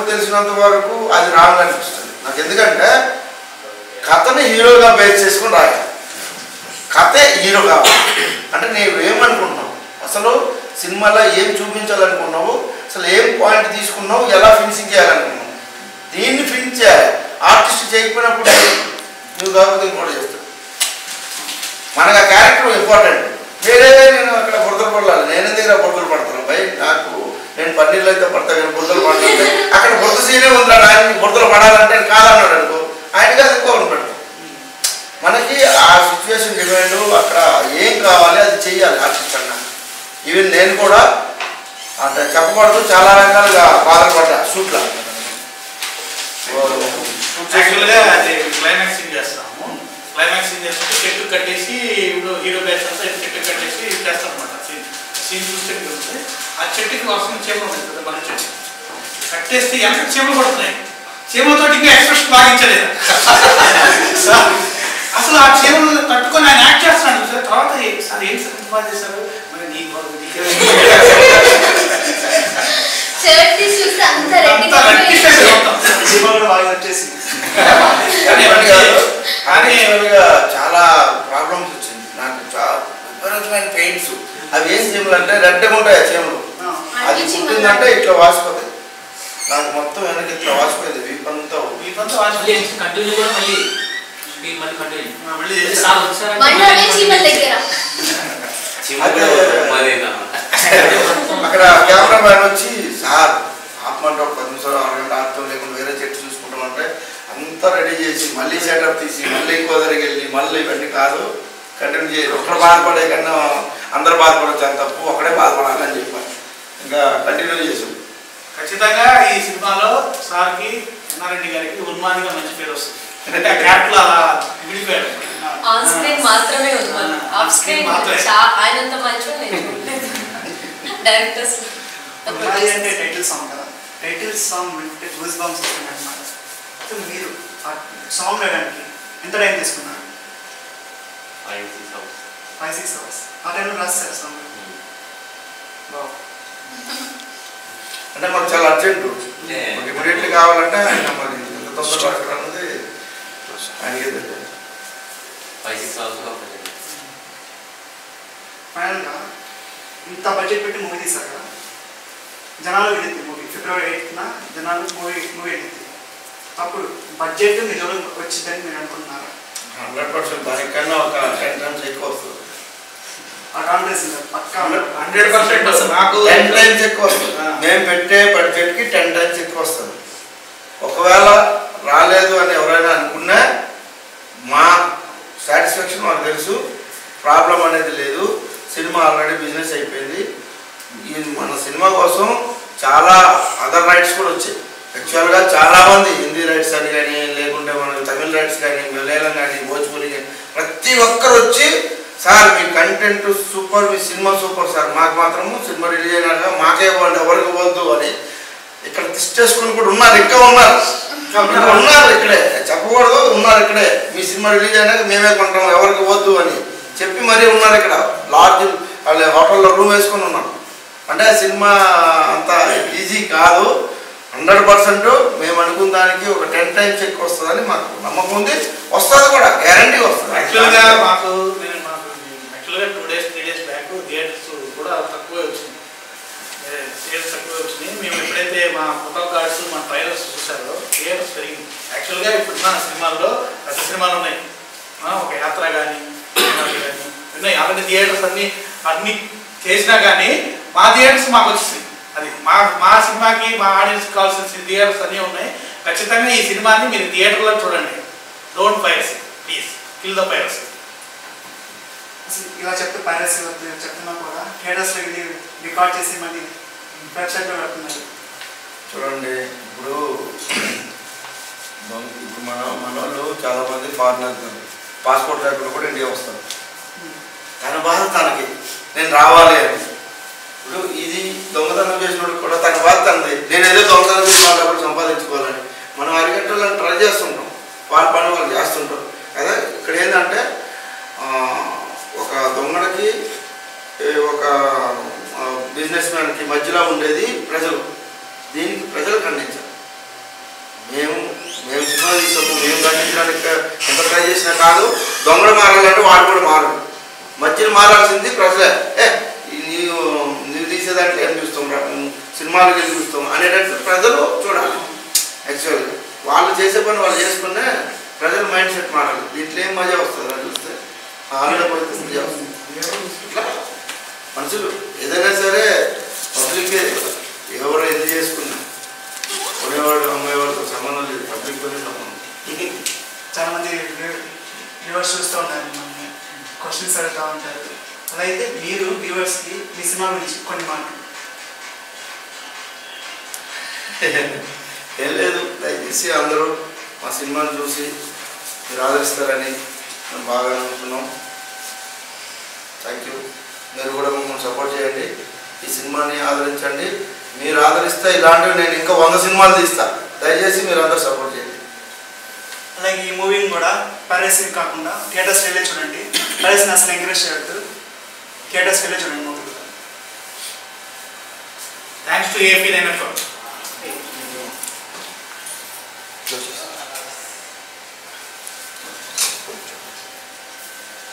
తెలిసినంత వరకు అది రాంగ్ అనిపిస్తుంది నాకు ఎందుకంటే కథని హీరోగా బేస్ చేసుకుని రాయాలి కథే హీరో కావాలి అంటే నీవు ఏమనుకుంటున్నావు అసలు సినిమాలో ఏం చూపించాలనుకున్నావు అసలు ఏం పాయింట్ తీసుకున్నావు ఎలా ఫినిషింగ్ చేయాలనుకున్నావు దీన్ని ఫినిష్ చేయాలి ఆర్టిస్ట్ చేయకపోయినప్పుడు నువ్వు కాకపోతే ఇంకోటి చేస్తావు మనకు ఆ క్యారెక్టర్ ఇంపార్టెంట్ వేరే నేను అక్కడ బురదలు పడాలి నేను దగ్గర బురదలు పడతాను భయ్ నాకు నేను పన్నీళ్ళు అయితే పడతా కానీ బురదలు పడాలంటే అక్కడ బురద సీనే ఉంది ఆయన బురదలు పడాలంటే కాదన్నాడు అనుకో ఆయనకి అది ఎక్కువ ఉంటాడు మనకి ఆ సిచ్యువేషన్ డిమాండ్ అక్కడ ఏం కావాలి అది చెయ్యాలి ఆర్టిస్ట్ అన్న ఈవెన్ నేను కూడా అంటే చెప్పకూడదు చాలా రకాలుగా బాధపడ్డా షూట్లో యాక్చువల్గా అది క్లైమాక్స్ సీన్ చేస్తాము క్లైమాక్స్ సీన్ చేస్తుంటే చెట్టు కట్టేసి ఇప్పుడు హీరో బ్యాచ్ అంతా చెట్టు కట్టేసి చేస్తాం అనమాట సీన్ సీన్ చూస్తే ఉంటుంది ఆ చెట్టుకి వర్షం చీమలు ఉన్నాయి కదా మన చెట్టు కట్టేస్తే వెనక చీమలు పడుతున్నాయి చీమలతో ఇంకా ఎక్స్ప్రెషన్ బాగించలేదు సార్, అసలు ఆ చీమలు తట్టుకొని ఆయన యాక్ట్ చేస్తున్నాడు సార్ తర్వాత ఏ- సార్ ఏం సార్ ఇంత బాగా చేశారు మరి నీ బాగు షర్ట్ తీసి చూస్తే అంత అంతా రెడ్డిగా మొత్తం. సినిమా కూడా బాగా వచ్చేసింది కానీ ఇవన్నీ కాదు. కానీ ఇవన్నీగా చాలా ప్రాబ్లమ్స్ వచ్చింది నాకు చాలా విపరీతమైన పెయిన్స్ అవి ఏం చీమలు అంటే రెడ్డగా ఉంటాయి ఆ చీమలు అది పుట్టిందంటే ఇట్లా వాసిపోతాయి నాకు మొత్తం వెనక్కి ఇట్లా వాసిపోయింది వీపంతా వీపంతా మళ్ళీ కంటిన్యూ కూడా మళ్ళీ మీరు మళ్ళీ కంటిన్యూ మళ్ళీ సార్ వచ్చారంటే మండలే చీమల దగ్గర మరి అక్కడ కెమెరా మ్యాన్ వచ్చి సార్ ఆపమంటే ఒక పది నిమిషాలు అరగంట ఆపుతాం లేకుండా వేరే చెట్టు చూసుకుంటామంటే అంతా రెడీ చేసి మళ్ళీ సెటప్ తీసి మళ్ళీ ఇంకో దగ్గరికి వెళ్ళి మళ్ళీ ఇవన్నీ కాదు కంటిన్యూ చేసి ఒకరు బాధపడే కన్నా అందరూ బాధపడచ్చు అంత తప్పు ఒకడే బాధపడాలని చెప్పాను ఇంకా కంటిన్యూ చేసాం ఖచ్చితంగా ఈ సినిమాలో సార్కి ఎన్నారెడ్డి గారికి ఉన్మాదిగా మంచి పేరు వస్తుంది అంటే ఆ క్యారెక్టర్ అలా విడిపోయాడు ఆన్ స్క్రీన్ మాత్రమే ఉంది మనం ఆఫ్ స్క్రీన్ మాత్రమే. చా- ఆయనంత మంచిగా నేను చూడలేదు డైరెక్టర్స్ అది అంటే టైటిల్ సాంగ్ కదా టైటిల్ సాంగ్ వింటే గూస్ బాంబ్స్ వస్తుంది అనమాట సో మీరు ఆ సాంగ్ వేయడానికి ఎంత టైం తీసుకున్నారు ఫైవ్ సిక్స్ అవర్స్ ఆ టైంలో రాస్తారు సాంగ్ బాగా అంటే మాకు చాలా అర్జెంటు Yeah. ఇమీడియట్లీ కావాలంటే ఆయన మరి ఎంత తొందరగా అక్కడ అన్నది ఆయనకే తెలియదు ఫైవ్ సిక్స్ అవర్స్ ఫైనల్గా ఇంత బడ్జెట్ పెట్టి మూవీ తీశారు కదా జనాలు వెళ్ళింది మూవీ ఫిబ్రవరి ఎయిత్న జనాలు మూవీ మూవీ వెళ్ళింది అప్పుడు బడ్జెట్ నిజంగా వచ్చిందని మీరు అనుకుంటున్నారా హండ్రెడ్ పర్సెంట్ దానికన్నా ఒక టెన్ టైమ్స్ ఎక్కువ వస్తుంది ఆ కాన్ఫిడెన్స్ ఉంది పక్కా హండ్రెడ్ పర్సెంట్ నాకు టెన్ టైమ్స్ ఎక్కువ వస్తుంది మేము పెట్టే బడ్జెట్కి టెన్ టైమ్స్ ఎక్కువ వస్తుంది ఒకవేళ రాలేదు అని ఎవరైనా అనుకున్నా మా సాటిస్ఫాక్షన్ మాకు తెలుసు ప్రాబ్లం అనేది లేదు సినిమా ఆల్రెడీ బిజినెస్ అయిపోయింది ఇది మన సినిమా కోసం చాలా అదర్ రైట్స్ కూడా వచ్చాయి యాక్చువల్గా చాలామంది హిందీ రైట్స్ అని కానీ లేకుంటే మన తమిళ రైట్స్ కానీ మలయాళం కానీ భోజ్పురి కానీ ప్రతి ఒక్కరు వచ్చి సార్ మీ కంటెంట్ సూపర్ మీ సినిమా సూపర్ సార్ మాకు మాత్రము సినిమా రిలీజ్ అయినాక మాకే ఇవ్వండి ఎవరికి వద్దు అని ఇక్కడ తీసుకొని కూడా ఉన్నారు ఇంకా ఉన్నారు ఇంకా ఉన్నారు ఇక్కడే చెప్పకూడదు ఉన్నారు ఇక్కడే మీ సినిమా రిలీజ్ అయినాక మేమే కొంటాం ఎవరికి వద్దు అని చెప్పి మరీ ఉన్నారు ఇక్కడ లాడ్జ్ వాళ్ళ హోటల్లో రూమ్ వేసుకొని ఉన్నాం అంటే సినిమా అంత ఈజీ కాదు హండ్రెడ్ పర్సెంట్ మేము అనుకున్న దానికి ఒక టెన్ టైమ్స్ ఎక్కువ వస్తుందని మాకు నమ్మకం ఉంది వస్తుంది కూడా గ్యారంటీ వస్తుంది యాక్చువల్గా మాకు నేను మాకు యాక్చువల్గా two days three days back theatres కూడా తక్కువే వచ్చింది థియేటర్స్ తక్కువే వచ్చినాయి మేము ఎప్పుడైతే మా ఫోటో కార్డ్స్ మా ట్రైలర్స్ చూసారో థియేటర్స్ పెరిగింది యాక్చువల్గా ఇప్పుడున్న సినిమాల్లో పెద్ద సినిమాలు ఉన్నాయి ఆ, ఒక యాత్ర కానీ కానీ ఉన్నాయి ఆల్రెడీ థియేటర్స్ అన్ని అన్ని చేసినా కానీ మా థియేటర్స్ మాకు వచ్చింది అది మా మా సినిమాకి మా ఆడియన్స్ కావాల్సిన థియేటర్స్ అన్నీ ఉన్నాయి ఖచ్చితంగా ఈ సినిమాని మీరు థియేటర్లో చూడండి don't piracy please kill the piracy అసలు ఇలా చెప్తే పైరసీ చెప్తున్నా కూడా థియేటర్స్లో వెళ్ళి రికార్డ్ చేసి మళ్ళీ వెబ్సైట్లో పెడుతున్నారు చూడండి ఇప్పుడు దొంగ- ఇప్పుడు మన మన వాళ్ళు చాలా మంది ఫారినర్ పాస్పోర్ట్ లేకుండా కూడా ఇండియా వస్తారు తన బాధ తనకి నేను రావాలి అని ఇప్పుడు ఇది దొంగతనం చేసినప్పుడు కూడా తన బాధ తనది నేను ఏదో దొంగతనం చేసి వాళ్ళ డబ్బులు సంపాదించుకోవాలని మనం అరికట్టాలని ట్రై చేస్తుంటాం వాళ్ళ పని వాళ్ళు చేస్తుంటాం అదే ఇక్కడ ఏంటంటే ఆ, ఒక దొంగడికి ఏ, ఒక బిజినెస్ మ్యాన్కి మధ్యలో ఉండేది ప్రజలు దీనికి ప్రజలు ఖండించారు సినిమా తీసాము మేము ఖండించడానికి ఎంత ట్రై చేసినా కాదు దొంగలు మారాలంటే వాడు కూడా మారడు మధ్యలో మారాల్సింది ప్రజలే ఏ ఈ నీవు నీవు తీసేదాంట్లో ఏం చూస్తాం రా మేము సినిమాలకు వెళ్ళి చూస్తాం అనేటట్టు ప్రజలు చూడాలి యాక్చువల్గా వాళ్ళు చేసే పని వాళ్ళు చేసుకునే ప్రజల మైండ్ సెట్ మారాలి దీంట్లో ఏం మజా వస్తుంది అని చూస్తే హాల్లో పోతే మజా వస్తుంది ఇట్లా మనుషులు ఏదైనా సరే పబ్లిక్ ఎవరు ఎందుకు చేసుకున్నా కొనేవాడు అమ్మేవాడితో సంబంధం లేదు పబ్లిక్ తోనే సంబంధం చాలా మంది వ్యూవర్స్ చూస్తూ ఉంటారు మిమ్మల్ని క్వశ్చన్స్ అడుగుతూ ఉంటారు అలా అయితే మీరు వ్యూవర్స్కి మీ సినిమా గురించి కొన్ని మాటలు ఏం లేదు దయచేసి అందరూ మా సినిమాని చూసి మీరు ఆదరిస్తారని మేము బాగా అనుకుంటున్నాం థ్యాంక్ యూ మీరు కూడా మమ్మల్ని సపోర్ట్ చేయండి ఈ సినిమాని ఆదరించండి మీరు ఆదరిస్తే ఇలాంటివి నేను ఇంకా వంద సినిమాలు తీస్తా దయచేసి మీరు అందరూ సపోర్ట్ చేయండి అలాగే ఈ మూవీని కూడా పైరసీ కాకుండా థియేటర్స్కి వెళ్ళి చూడండి పైరసీని అసలు ఎంకరేజ్ చేయొద్దు థియేటర్స్కి వెళ్ళి చూడండి movie thanks to AP liner Close చేస్తాం.